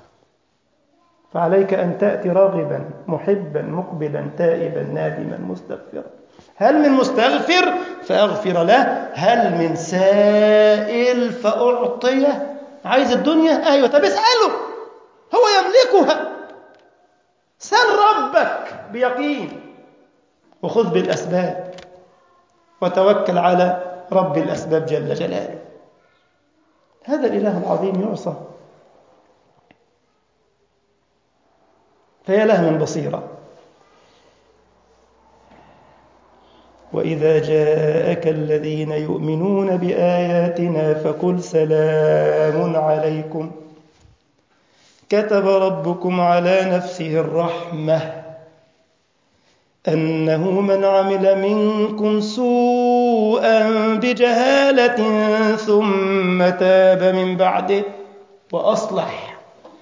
فعليك أن تأتي راغبا محبا مقبلا تائبا نادما مستغفرا هل من مستغفر فأغفر له هل من سائل فأعطيه عايز الدنيا أيوة طب اسأله هو يملكها سل ربك بيقين وخذ بالأسباب وتوكل على رب الأسباب جل جلاله هذا الإله العظيم يعصى فيا له من بصيرة وإذا جاءك الذين يؤمنون بآياتنا فقل سلام عليكم كتب ربكم على نفسه الرحمة أنه من عمل منكم سوءا بجهالة ثم تاب من بعده وأصلح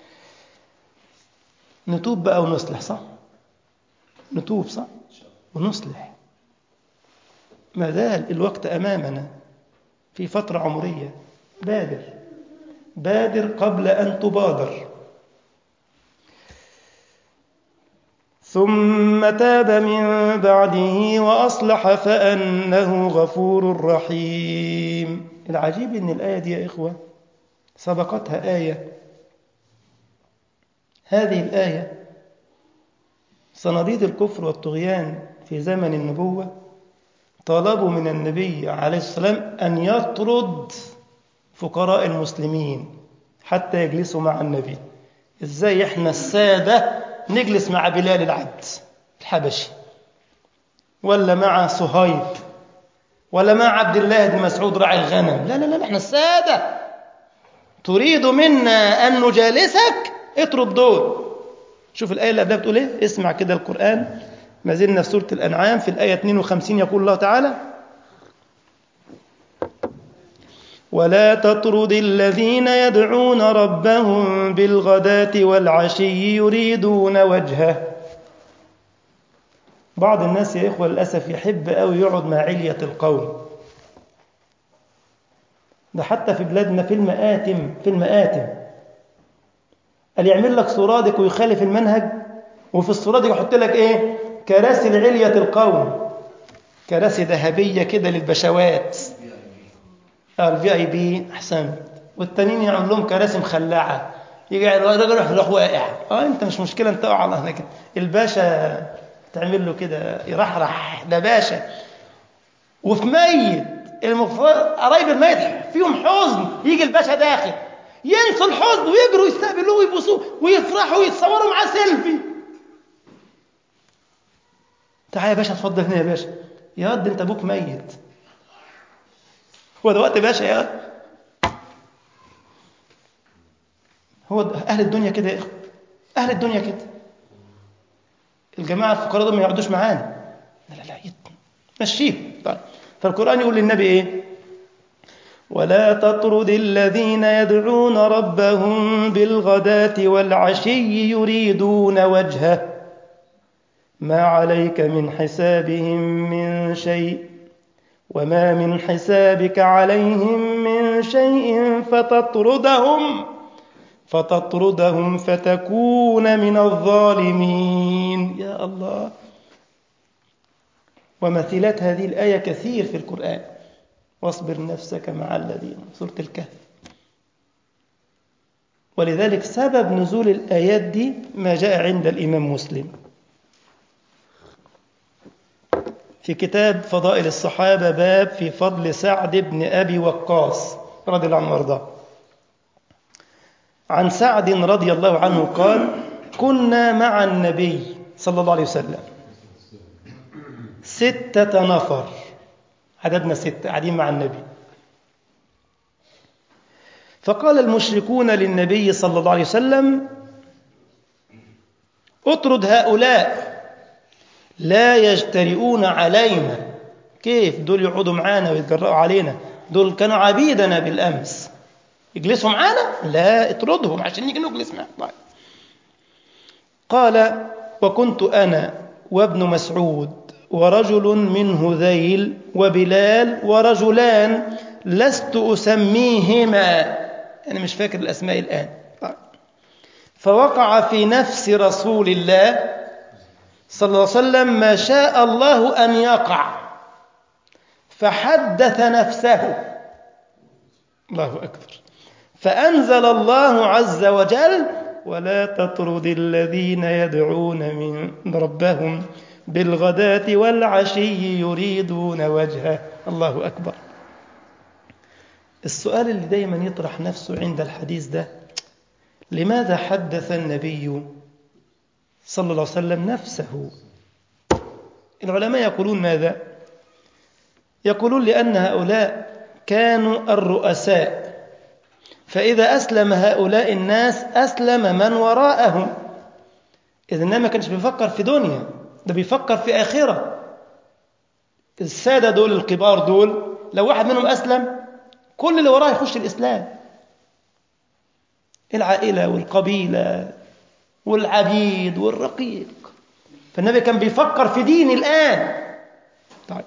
نتوب بقى ونصلح صح نتوب صح ونصلح ما زال الوقت أمامنا في فترة عمرية بادر بادر قبل أن تبادر ثم تاب من بعده وأصلح فأنه غفور رحيم العجيب أن الآية دي يا إخوة سبقتها آية هذه الآية صناديد الكفر والطغيان في زمن النبوة طلبوا من النبي عليه السلام أن يطرد فقراء المسلمين حتى يجلسوا مع النبي إزاي إحنا السادة نجلس مع بلال العبد الحبشي ولا مع صهيب ولا مع عبد الله بن مسعود راعي الغنم لا لا لا احنا السادة تريد منا أن نجالسك اطرد دول شوف الآية اللي قبلها بتقول إيه اسمع كده القرآن ما زلنا في سورة الأنعام في الآية 52 يقول الله تعالى ولا تطرد الذين يدعون ربهم بالغداة والعشي يريدون وجهه بعض الناس يا إخوة للأسف يحب أو يقعد مع علية القوم ده حتى في بلادنا في المآتم في المآتم قال يعمل لك سرادق ويخالف المنهج وفي السرادق يحط لك ايه كراسي لعلية القوم كراسي ذهبية كده للبشوات الفي اي بي احسن والتانيين يعمل لهم كراسي مخلعه يجي الراجل يروح يروح واقع اه انت مش مشكله انت اقع على هناك الباشا تعمل له كده يرحرح ده باشا وفي ميت المفروض قرايب الميت فيهم حزن يجي الباشا داخل ينسوا الحزن ويجروا يستقبلوه ويبوسوه ويفرحوا ويتصوروا معاه سيلفي تعالى يا باشا اتفضل هنا يا باشا يا واد انت ابوك ميت هو ده وقت باشا يا واد هو اهل الدنيا كده يا اخوه اهل الدنيا كده الجماعه الفقراء دول ما يقعدوش معانا لا لا لا مشيهم طيب فالقران يقول للنبي ايه ولا تطرد الذين يدعون ربهم بالغداة والعشي يريدون وجهه ما عليك من حسابهم من شيء وما من حسابك عليهم من شيء فتطردهم فتطردهم فتكون من الظالمين يا الله ومثلات هذه الآية كثير في القرآن واصبر نفسك مع الذين سورة الكهف ولذلك سبب نزول الآيات دي ما جاء عند الإمام مسلم في كتاب فضائل الصحابة باب في فضل سعد بن أبي وقاص رضي الله عنه وارضاه عن سعد رضي الله عنه قال كنا مع النبي صلى الله عليه وسلم ستة نفر عددنا ستة قاعدين مع النبي فقال المشركون للنبي صلى الله عليه وسلم اطرد هؤلاء لا يجترئون علينا كيف دول يقعدوا معانا ويتجرأوا علينا دول كانوا عبيدنا بالأمس يجلسوا معانا لا اطردهم عشان نيجي نجلس معاهم طيب. قال وكنت أنا وابن مسعود ورجل من هذيل وبلال ورجلان لست أسميهما أنا مش فاكر الأسماء الآن طيب. فوقع في نفس رسول الله صلى الله عليه وسلم ما شاء الله أن يقع فحدث نفسه الله أكبر فأنزل الله عز وجل ولا تطرد الذين يدعون من ربهم بالغداة والعشي يريدون وجهه الله أكبر السؤال اللي دايما يطرح نفسه عند الحديث ده لماذا حدث النبي صلى الله عليه وسلم نفسه العلماء يقولون ماذا يقولون لأن هؤلاء كانوا الرؤساء فإذا أسلم هؤلاء الناس أسلم من وراءهم إذا ما كانش بيفكر في دنيا ده بيفكر في آخرة السادة دول الكبار دول لو واحد منهم أسلم كل اللي وراه يخش الإسلام العائلة والقبيلة والعبيد والرقيق فالنبي كان بيفكر في دين الآن طيب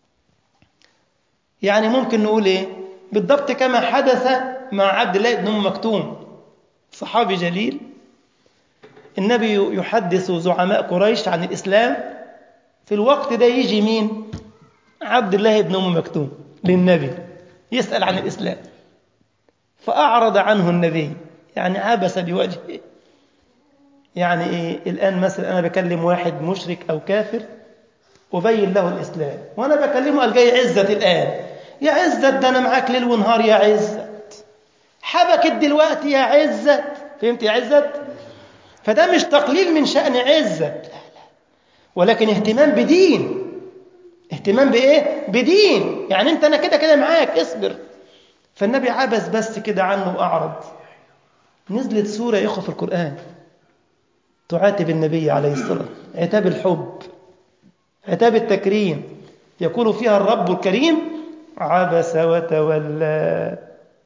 يعني ممكن نقول إيه بالضبط كما حدث مع عبد الله بن أم مكتوم صحابي جليل النبي يحدث زعماء قريش عن الإسلام في الوقت ده يجي مين عبد الله بن أم مكتوم للنبي يسأل عن الإسلام فأعرض عنه النبي يعني عبس بوجهه يعني إيه الآن مثلا أنا بكلم واحد مشرك أو كافر أبين له الإسلام وأنا بكلمه قال جاي عزت الآن يا عزت ده أنا معاك ليل ونهار يا عزت حبكت دلوقتي يا عزت فهمت يا عزت فده مش تقليل من شأن عزت لا لا ولكن اهتمام بدين اهتمام بإيه بدين يعني أنت أنا كده كده معاك اصبر فالنبي عبس بس كده عنه وأعرض نزلت سورة يا إخوة في القرآن تعاتب النبي عليه الصلاة عتاب الحب عتاب التكريم يقول فيها الرب الكريم عبس وتولى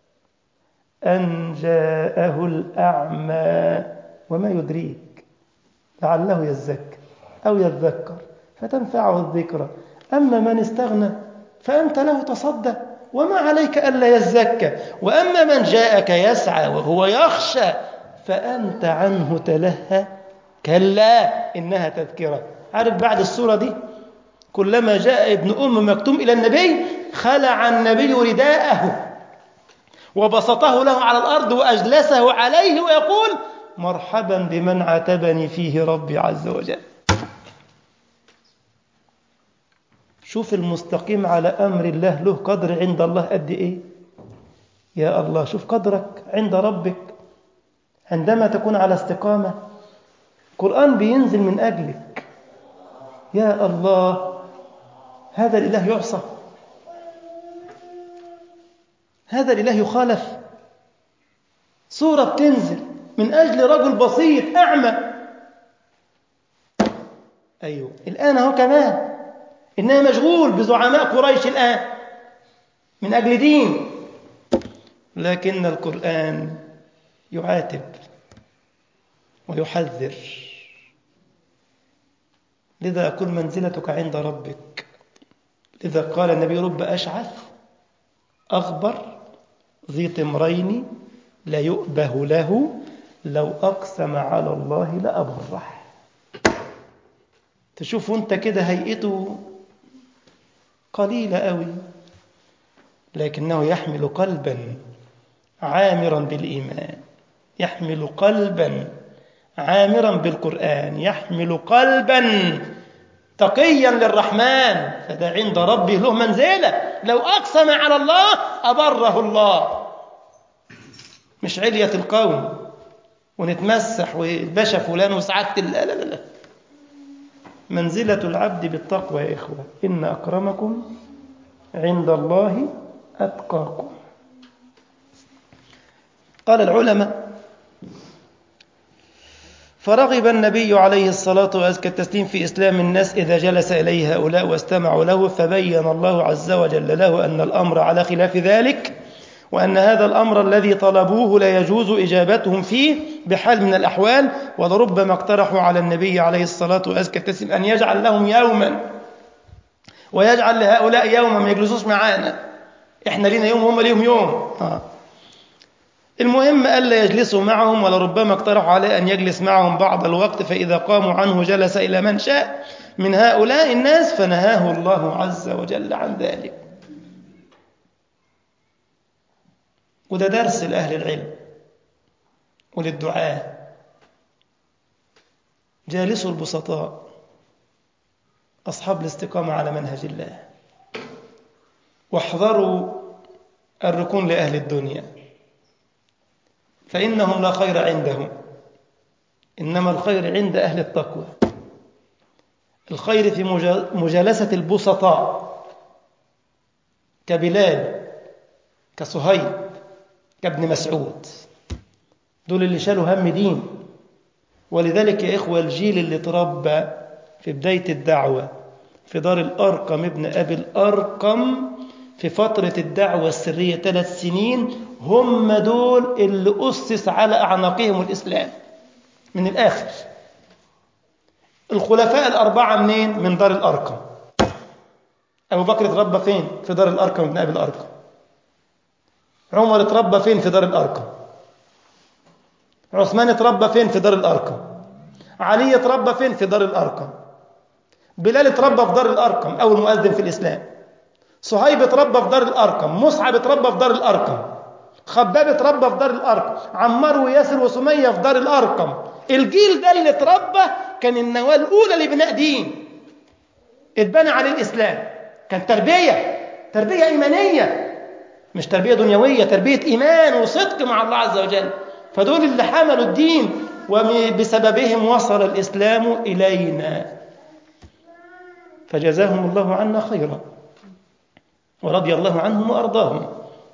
أن جاءه الأعمى وما يدريك لعله يزكى أو يذكر فتنفعه الذكرى أما من استغنى فأنت له تصدى وما عليك ألا يزكى وأما من جاءك يسعى وهو يخشى فأنت عنه تلهى كلا إنها تذكرة عارف بعد السورة دي كلما جاء ابن أم مكتوم إلى النبي خلع النبي رداءه وبسطه له على الأرض وأجلسه عليه ويقول مرحبا بمن عاتبني فيه ربي عز وجل شوف المستقيم على أمر الله له قدر عند الله قد إيه يا الله شوف قدرك عند ربك عندما تكون على استقامة القرآن بينزل من أجلك يا الله هذا الإله يعصى هذا الإله يخالف سورة بتنزل من أجل رجل بسيط أعمى أيوه الآن هو كمان إنها مشغول بزعماء قريش الآن من أجل دين لكن القرآن يعاتب ويحذر لذا أقول منزلتك عند ربك لذا قال النبي رب أشعث أغبر ذي طمرين لا يؤبه له لو أقسم على الله لأبره تشوف أنت كده هيئته قليلة قوي لكنه يحمل قلبا عامرا بالإيمان يحمل قلبا عامرا بالقرآن يحمل قلبا تقيا للرحمن فده عند ربه له منزلة لو أقسم على الله أبره الله مش علية القوم ونتمسح والباشا فلان وسعادة لا لا لا منزلة العبد بالتقوى يا إخوة إن أكرمكم عند الله أتقاكم قال العلماء فرغب النبي عليه الصلاة وأزكى التسليم في إسلام الناس إذا جلس إليه هؤلاء واستمعوا له فبين الله عز وجل له أن الأمر على خلاف ذلك وأن هذا الأمر الذي طلبوه لا يجوز إجابتهم فيه بحال من الأحوال ولربما اقترحوا على النبي عليه الصلاة وأزكى التسليم أن يجعل لهم يوما ويجعل لهؤلاء يوما ما يجلسوش معانا إحنا لينا يوم وهم ليهم يوم آه. المهم ألا يجلسوا معهم ولربما اقترحوا عليه أن يجلس معهم بعض الوقت فإذا قاموا عنه جلس إلى من شاء من هؤلاء الناس فنهاه الله عز وجل عن ذلك وده درس لأهل العلم وللدعاء جالسوا البسطاء أصحاب الاستقامة على منهج الله واحذروا الركون لأهل الدنيا فإنهم لا خير عندهم إنما الخير عند أهل التقوى الخير في مجالسة البسطاء كبلال كصهيب كابن مسعود دول اللي شالوا هم دين ولذلك يا إخوة الجيل اللي تربى في بداية الدعوة في دار الأرقم ابن أبي الأرقم في فترة الدعوة السرية ثلاث سنين هم دول اللي أسس على أعناقهم الإسلام من الآخر الخلفاء الأربعة منين؟ من دار الأرقم أبو بكر اتربى فين؟ في دار الأرقم ابن أبي الأرقم عمر اتربى فين؟ في دار الأرقم عثمان اتربى فين؟ في دار الأرقم علي اتربى فين؟ في دار الأرقم بلال اتربى في دار الأرقم أول مؤذن في الإسلام صهيب اتربى في دار الأرقم مصعب اتربى في دار الأرقم خباب اتربى في دار الأرقم عمار وياسر وسمية في دار الأرقم الجيل ده اللي اتربى كان النواة الأولى لبناء دين اتبنى على الإسلام كان تربية تربية إيمانية مش تربية دنيوية تربية إيمان وصدق مع الله عز وجل فدول اللي حملوا الدين وبسببهم وصل الإسلام إلينا فجزاهم الله عنا خيرا ورضي الله عنهم وأرضاهم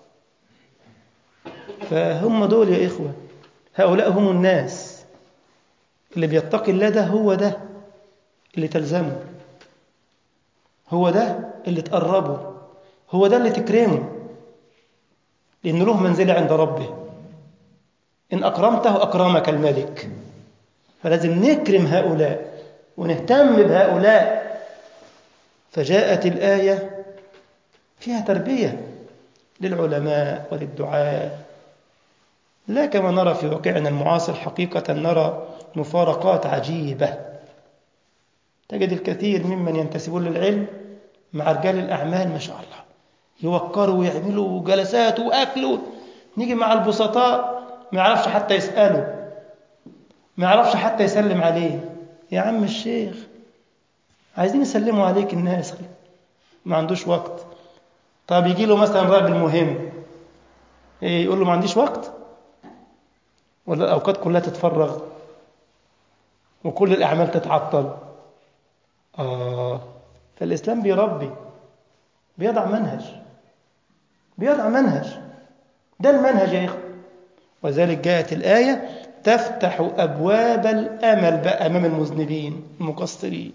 فهم دول يا إخوة هؤلاء هم الناس اللي بيتقي الله ده هو ده اللي تلزمه هو ده اللي تقربه هو ده اللي تكرمه لأن له منزلة عند ربه إن أكرمته أكرمك الملك فلازم نكرم هؤلاء ونهتم بهؤلاء فجاءت الآية فيها تربية للعلماء وللدعاء لا كما نرى في واقعنا المعاصر حقيقة نرى مفارقات عجيبة تجد الكثير ممن ينتسبون للعلم مع رجال الأعمال ما شاء الله يوقروا ويعملوا جلسات وأكلوا نيجي مع البسطاء ما يعرفش حتى يسأله ما يعرفش حتى يسلم عليه يا عم الشيخ عايزين يسلموا عليك الناس ما عندوش وقت طب يجي له مثلا راجل مهم إيه يقول له ما عنديش وقت ولا الأوقات كلها تتفرغ وكل الأعمال تتعطل آه فالإسلام بيربي بيضع منهج بيضع منهج ده المنهج يا إخوة وذلك جاءت الآية تفتح أبواب الأمل بقى أمام المذنبين المقصرين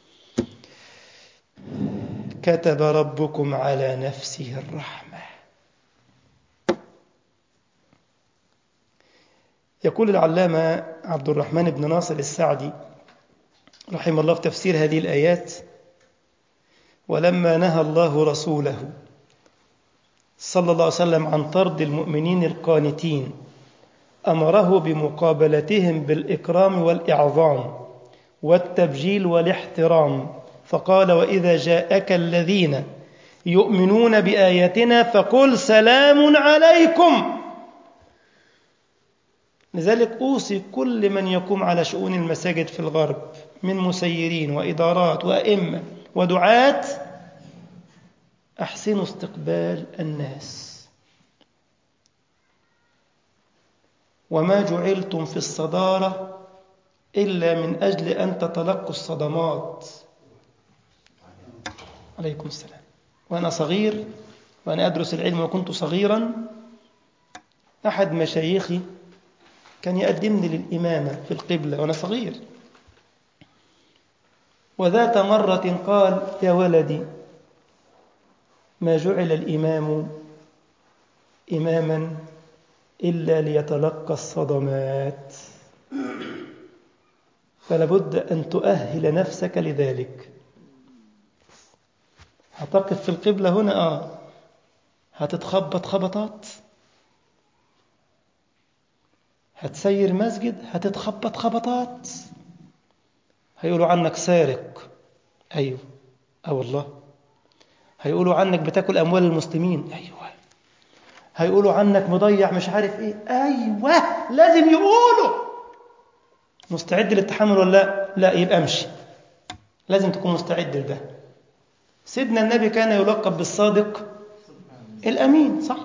كتب ربكم على نفسه الرحمة يقول العلامة عبد الرحمن بن ناصر السعدي رحمه الله في تفسير هذه الآيات ولما نهى الله رسوله صلى الله عليه وسلم عن طرد المؤمنين القانتين أمره بمقابلتهم بالإكرام والإعظام والتبجيل والاحترام فقال وإذا جاءك الذين يؤمنون بآياتنا فقل سلام عليكم لذلك أوصي كل من يقوم على شؤون المساجد في الغرب من مسيرين وإدارات وأئمة ودعاة أحسنوا استقبال الناس وما جعلتم في الصدارة إلا من أجل أن تتلقوا الصدمات عليكم السلام وأنا صغير وأنا أدرس العلم وكنت صغيرا أحد مشايخي كان يقدمني للإمامة في القبلة وأنا صغير وذات مرة قال يا ولدي ما جعل الإمام إماما إلا ليتلقى الصدمات فلابد أن تؤهل نفسك لذلك هتقف في القبلة هنا آه هتتخبط خبطات هتسير مسجد هتتخبط خبطات هيقولوا عنك سارق أيوه أه والله هيقولوا عنك بتاكل أموال المسلمين أيوه هيقولوا عنك مضيع مش عارف إيه أيوه لازم يقولوا مستعد للتحمل ولا لا لا يبقى امشي لازم تكون مستعد لده سيدنا النبي كان يلقب بالصادق الامين صح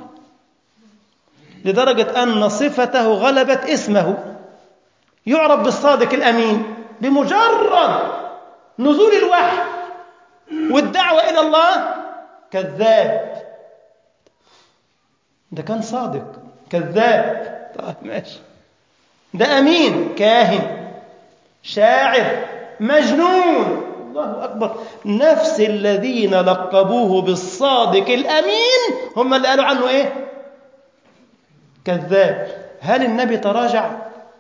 لدرجه ان صفته غلبت اسمه يعرف بالصادق الامين بمجرد نزول الوحي والدعوه الى الله كذاب ده كان صادق كذاب طيب ماشي ده امين كاهن شاعر مجنون الله اكبر نفس الذين لقبوه بالصادق الامين هم اللي قالوا عنه ايه كذاب هل النبي تراجع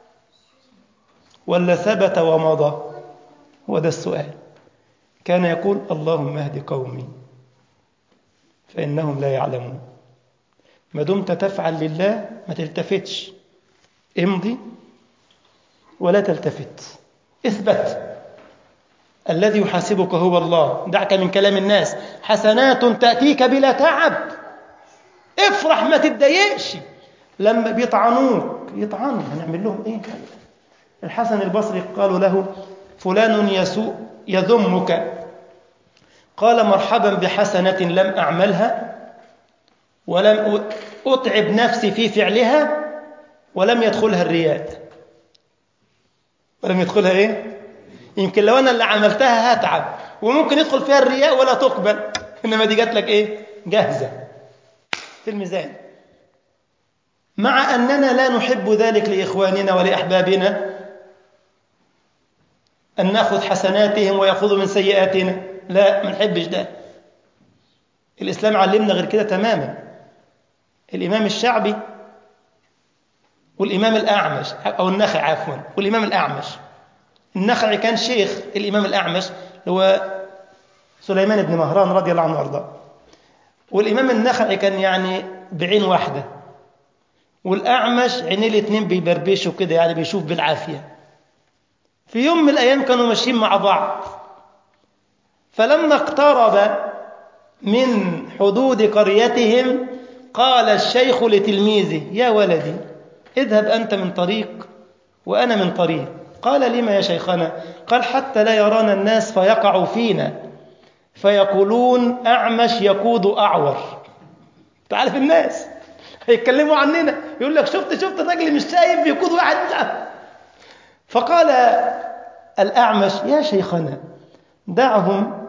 ولا ثبت ومضى هو ده السؤال كان يقول اللهم اهد قومي فانهم لا يعلمون ما دمت تفعل لله ما تلتفتش امضي ولا تلتفت اثبت الذي يحاسبك هو الله دعك من كلام الناس حسنات تأتيك بلا تعب افرح ما تتضايقش لما بيطعنوك يطعنوا هنعمل لهم ايه الحسن البصري قالوا له فلان يسوء يذمك قال مرحبا بحسنة لم أعملها ولم أتعب نفسي في فعلها ولم يدخلها الرياء ولم يدخلها ايه يمكن لو انا اللي عملتها هتعب وممكن يدخل فيها الرياء ولا تقبل انما دي جات لك ايه جاهزه في الميزان مع اننا لا نحب ذلك لاخواننا ولاحبابنا ان ناخذ حسناتهم وياخذوا من سيئاتنا لا ما نحبش ده الاسلام علمنا غير كده تماما الامام الشعبي والإمام الأعمش أو النخعي عفوا والإمام الأعمش النخعي كان شيخ الإمام الأعمش هو سليمان بن مهران رضي الله عنه وارضاه والإمام النخعي كان يعني بعين واحدة والأعمش عينيه الاثنين بيبربشوا كده يعني بيشوف بالعافية في يوم من الأيام كانوا ماشيين مع بعض فلما اقترب من حدود قريتهم قال الشيخ لتلميذه يا ولدي اذهب أنت من طريق وأنا من طريق قال لما يا شيخنا قال حتى لا يرانا الناس فيقعوا فينا فيقولون أعمش يقود أعور تعرف الناس هيتكلموا عننا يقول لك شفت شفت الراجل مش شايف بيقود واحد مش عارف فقال الأعمش يا شيخنا دعهم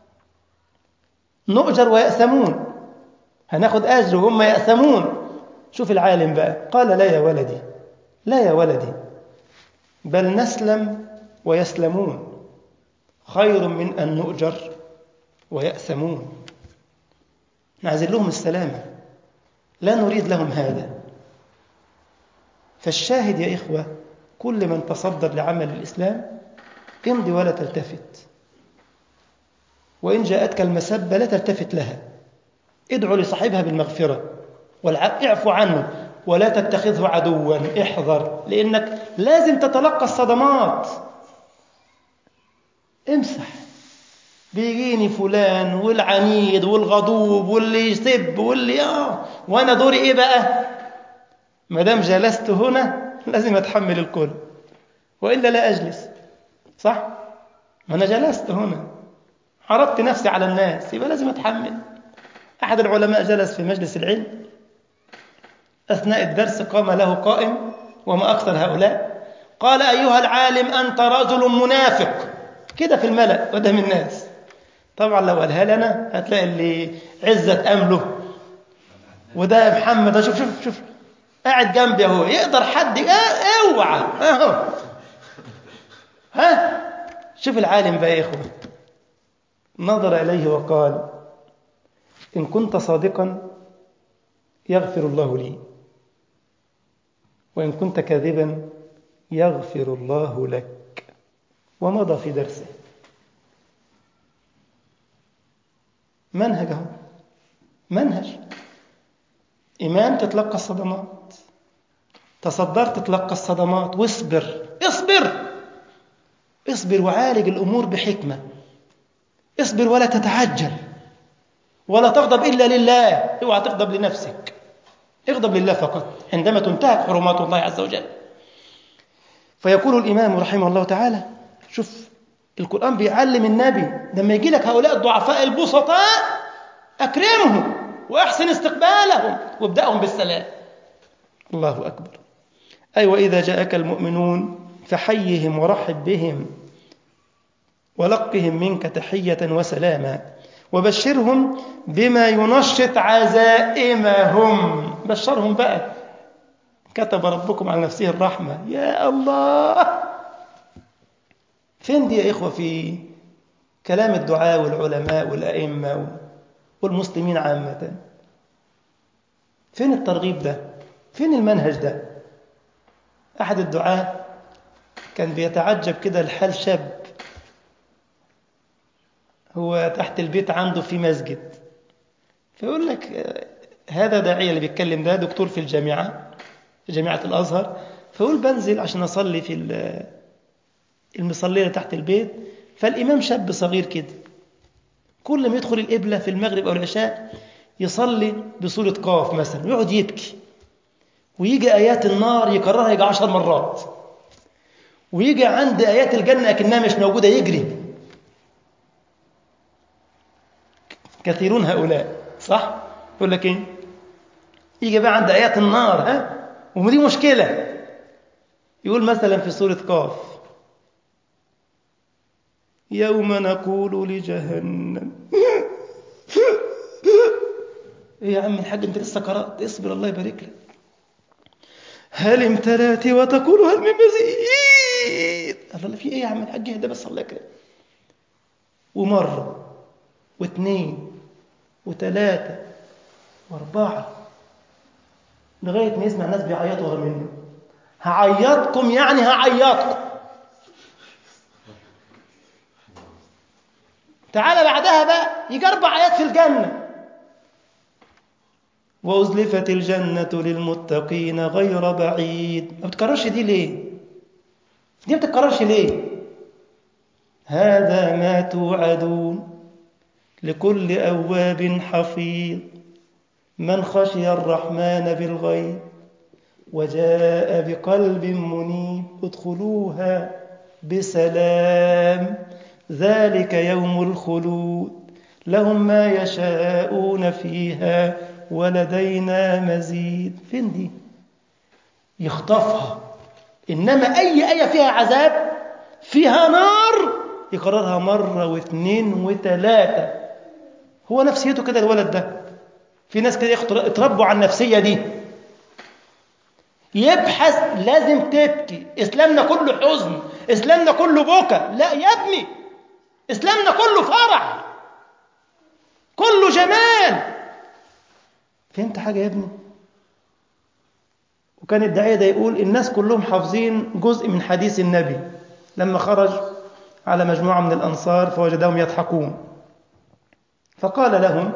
نؤجر ويأثمون هناخد أجر وهم يأثمون شوف العالم بقى قال لا يا ولدي لا يا ولدي بل نسلم ويسلمون خير من أن نؤجر ويأثمون نعزل لهم السلامة لا نريد لهم هذا فالشاهد يا إخوة كل من تصدر لعمل الإسلام امضي ولا تلتفت وإن جاءتك المسبة لا تلتفت لها ادعو لصاحبها بالمغفرة واعف عنه ولا تتخذه عدوا احذر لأنك لازم تتلقى الصدمات امسح بيجيني فلان والعنيد والغضوب واللي يسب واللي اه وانا دوري ايه بقى ما دام جلست هنا لازم اتحمل الكل والا لا اجلس صح ما انا جلست هنا عرضت نفسي على الناس يبقى لازم اتحمل احد العلماء جلس في مجلس العلم اثناء الدرس قام له قائم وما اكثر هؤلاء قال ايها العالم انت رجل منافق كده في الملأ قدام الناس طبعا لو قالها لنا هتلاقي اللي عزة أمله وده محمد شوف شوف شوف قاعد جنبي اهو يقدر حد اه اوعى اهو ها شوف العالم بقى يا اخوه نظر اليه وقال ان كنت صادقا يغفر الله لي وان كنت كاذبا يغفر الله لك ومضى في درسه منهجه منهج إيمان تتلقى الصدمات تصدرت تتلقى الصدمات واصبر اصبر اصبر وعالج الأمور بحكمة اصبر ولا تتعجل ولا تغضب إلا لله اوعى تغضب لنفسك اغضب لله فقط عندما تنتهك حرمات الله عز وجل فيقول الإمام رحمه الله تعالى شوف القرآن بيعلم النبي لما يجي لك هؤلاء الضعفاء البسطاء أكرمهم وأحسن استقبالهم وابدأهم بالسلام الله أكبر أي وإذا جاءك المؤمنون فحيهم ورحب بهم ولقهم منك تحية وسلاما وبشرهم بما ينشط عزائمهم بشرهم بقى كتب ربكم على نفسه الرحمة يا الله فين دي يا إخوة في كلام الدعاء والعلماء والأئمة والمسلمين عامة فين الترغيب ده فين المنهج ده أحد الدعاة كان بيتعجب كده لحال شاب هو تحت البيت عنده في مسجد فيقول لك هذا داعية اللي بيتكلم ده دكتور في الجامعة في جامعة الأزهر فيقول بنزل عشان أصلي في المصلية تحت البيت فالإمام شاب صغير كده كل ما يدخل القبلة في المغرب أو العشاء يصلي بصورة قاف مثلا ويقعد يبكي ويجي آيات النار يكررها يجي عشر مرات ويجي عند آيات الجنة أكنها مش موجودة يجري كثيرون هؤلاء صح؟ يقول لك ايه؟ يجي بقى عند آيات النار ها؟ ودي مشكلة يقول مثلا في سورة قاف يوم نقول لجهنم ايه يا عم الحاج انت لسه قرأت اصبر الله يبارك لك هل امتلأت وتقول هل من مزيد الله في ايه يا عم الحاج ده بس الله يكرمك ومرة واثنين وثلاثة وأربعة لغاية ما يسمع الناس بيعيطوا ورا منه هعيطكم يعني هعيطكم تعالى بعدها بقى يجي أربع آيات في الجنة وأزلفت الجنة للمتقين غير بعيد ما بتكررش دي ليه؟ دي ما بتتكررش ليه؟ هذا ما توعدون لكل أواب حفيظ من خشي الرحمن بالغيب وجاء بقلب منيب ادخلوها بسلام ذلك يوم الخلود لهم ما يشاءون فيها ولدينا مزيد فين دي يخطفها إنما أي آية فيها عذاب فيها نار يقررها مرة واثنين وثلاثة هو نفسيته كده الولد ده في ناس كده اتربوا على النفسية دي يبحث لازم تبكي اسلامنا كله حزن اسلامنا كله بكى لا يا ابني اسلامنا كله فرح كله جمال فهمت حاجة يا ابني وكان الداعية ده يقول الناس كلهم حافظين جزء من حديث النبي لما خرج على مجموعة من الأنصار فوجدهم يضحكون فقال لهم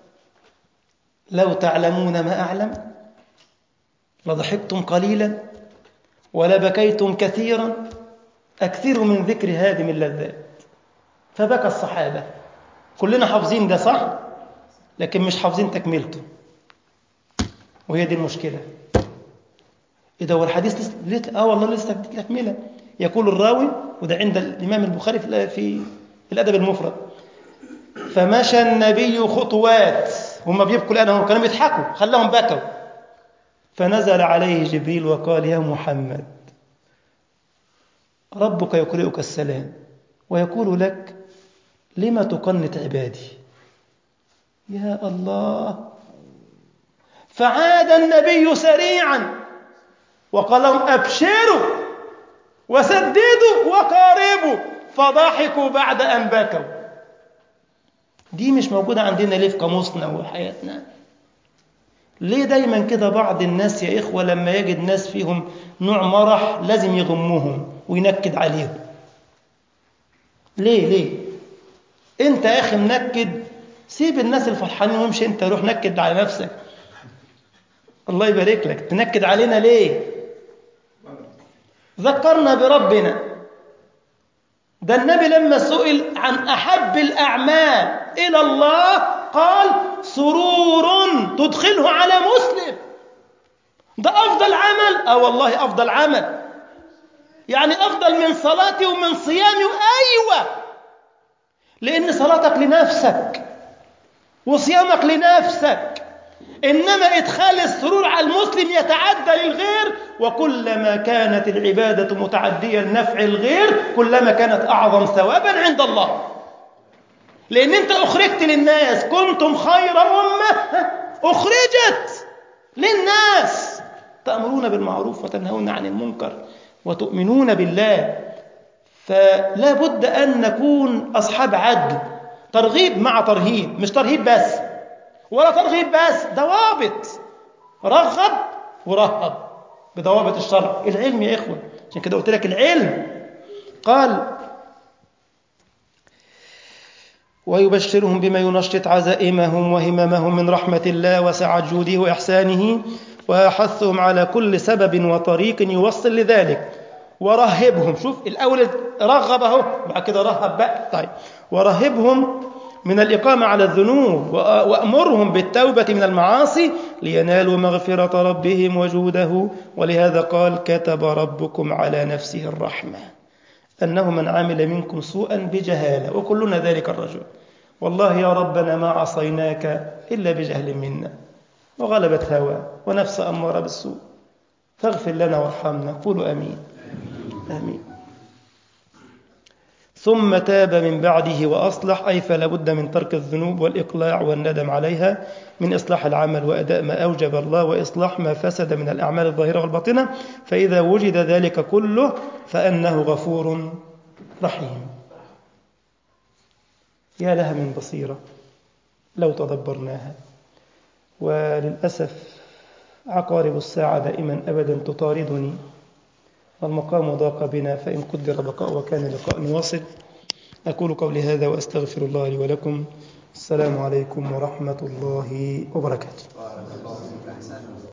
لو تعلمون ما أعلم لضحكتم قليلا ولبكيتم كثيرا أكثروا من ذكر هادم اللذات فبكى الصحابة كلنا حافظين ده صح لكن مش حافظين تكملته وهي دي المشكلة إذا هو الحديث لسه ليه اه والله لسه تكملة يقول الراوي وده عند الإمام البخاري في في الأدب المفرد فمشى النبي خطوات هم بيبكوا الآن هم كانوا بيضحكوا خلاهم بكوا فنزل عليه جبريل وقال يا محمد ربك يقرئك السلام ويقول لك لما تقنط عبادي يا الله فعاد النبي سريعا وقال لهم أبشروا وسددوا وقاربوا فضحكوا بعد أن بكوا دي مش موجودة عندنا ليه في قاموسنا وحياتنا ليه دايما كده بعض الناس يا إخوة لما يجد ناس فيهم نوع مرح لازم يغمهم وينكد عليهم ليه ليه انت يا أخي منكد سيب الناس الفرحانين وامشي انت روح نكد على نفسك الله يبارك لك تنكد علينا ليه ذكرنا بربنا ده النبي لما سئل عن أحب الأعمال إلى الله قال سرور تدخله على مسلم ده أفضل عمل آه والله أفضل عمل يعني أفضل من صلاتي ومن صيامي أيوة لأن صلاتك لنفسك وصيامك لنفسك إنما إدخال السرور على المسلم يتعدى للغير وكلما كانت العبادة متعدية لنفع الغير كلما كانت أعظم ثوابا عند الله لأن أنت أخرجت للناس كنتم خير أمة أخرجت للناس تأمرون بالمعروف وتنهون عن المنكر وتؤمنون بالله فلا بد أن نكون أصحاب عدل ترغيب مع ترهيب مش ترهيب بس ولا ترغيب بس ضوابط رغب ورهب بضوابط الشرع العلم يا إخوة عشان كده قلت لك العلم قال ويبشرهم بما ينشط عزائمهم وهممهم من رحمة الله وسعة جوده وإحسانه ويحثهم على كل سبب وطريق يوصل لذلك ورهبهم شوف الأول رغب اهو بعد كده رهب بقى طيب ورهبهم من الإقامة على الذنوب وأمرهم بالتوبة من المعاصي لينالوا مغفرة ربهم وجوده ولهذا قال كتب ربكم على نفسه الرحمة أنه من عمل منكم سوءا بجهالة وكلنا ذلك الرجل والله يا ربنا ما عصيناك إلا بجهل منا وغلبت هوى ونفس أمارة بالسوء فاغفر لنا وارحمنا قولوا أمين آمين ثم تاب من بعده وأصلح أي فلا بد من ترك الذنوب والإقلاع والندم عليها من إصلاح العمل وأداء ما أوجب الله وإصلاح ما فسد من الأعمال الظاهرة والباطنة فإذا وجد ذلك كله فأنه غفور رحيم يا لها من بصيرة لو تدبرناها وللأسف عقارب الساعة دائما أبدا تطاردني والمقام ضاق بنا فإن قدر بقاء وكان لقاء واصل أقول قولي هذا وأستغفر الله لي ولكم السلام عليكم ورحمة الله وبركاته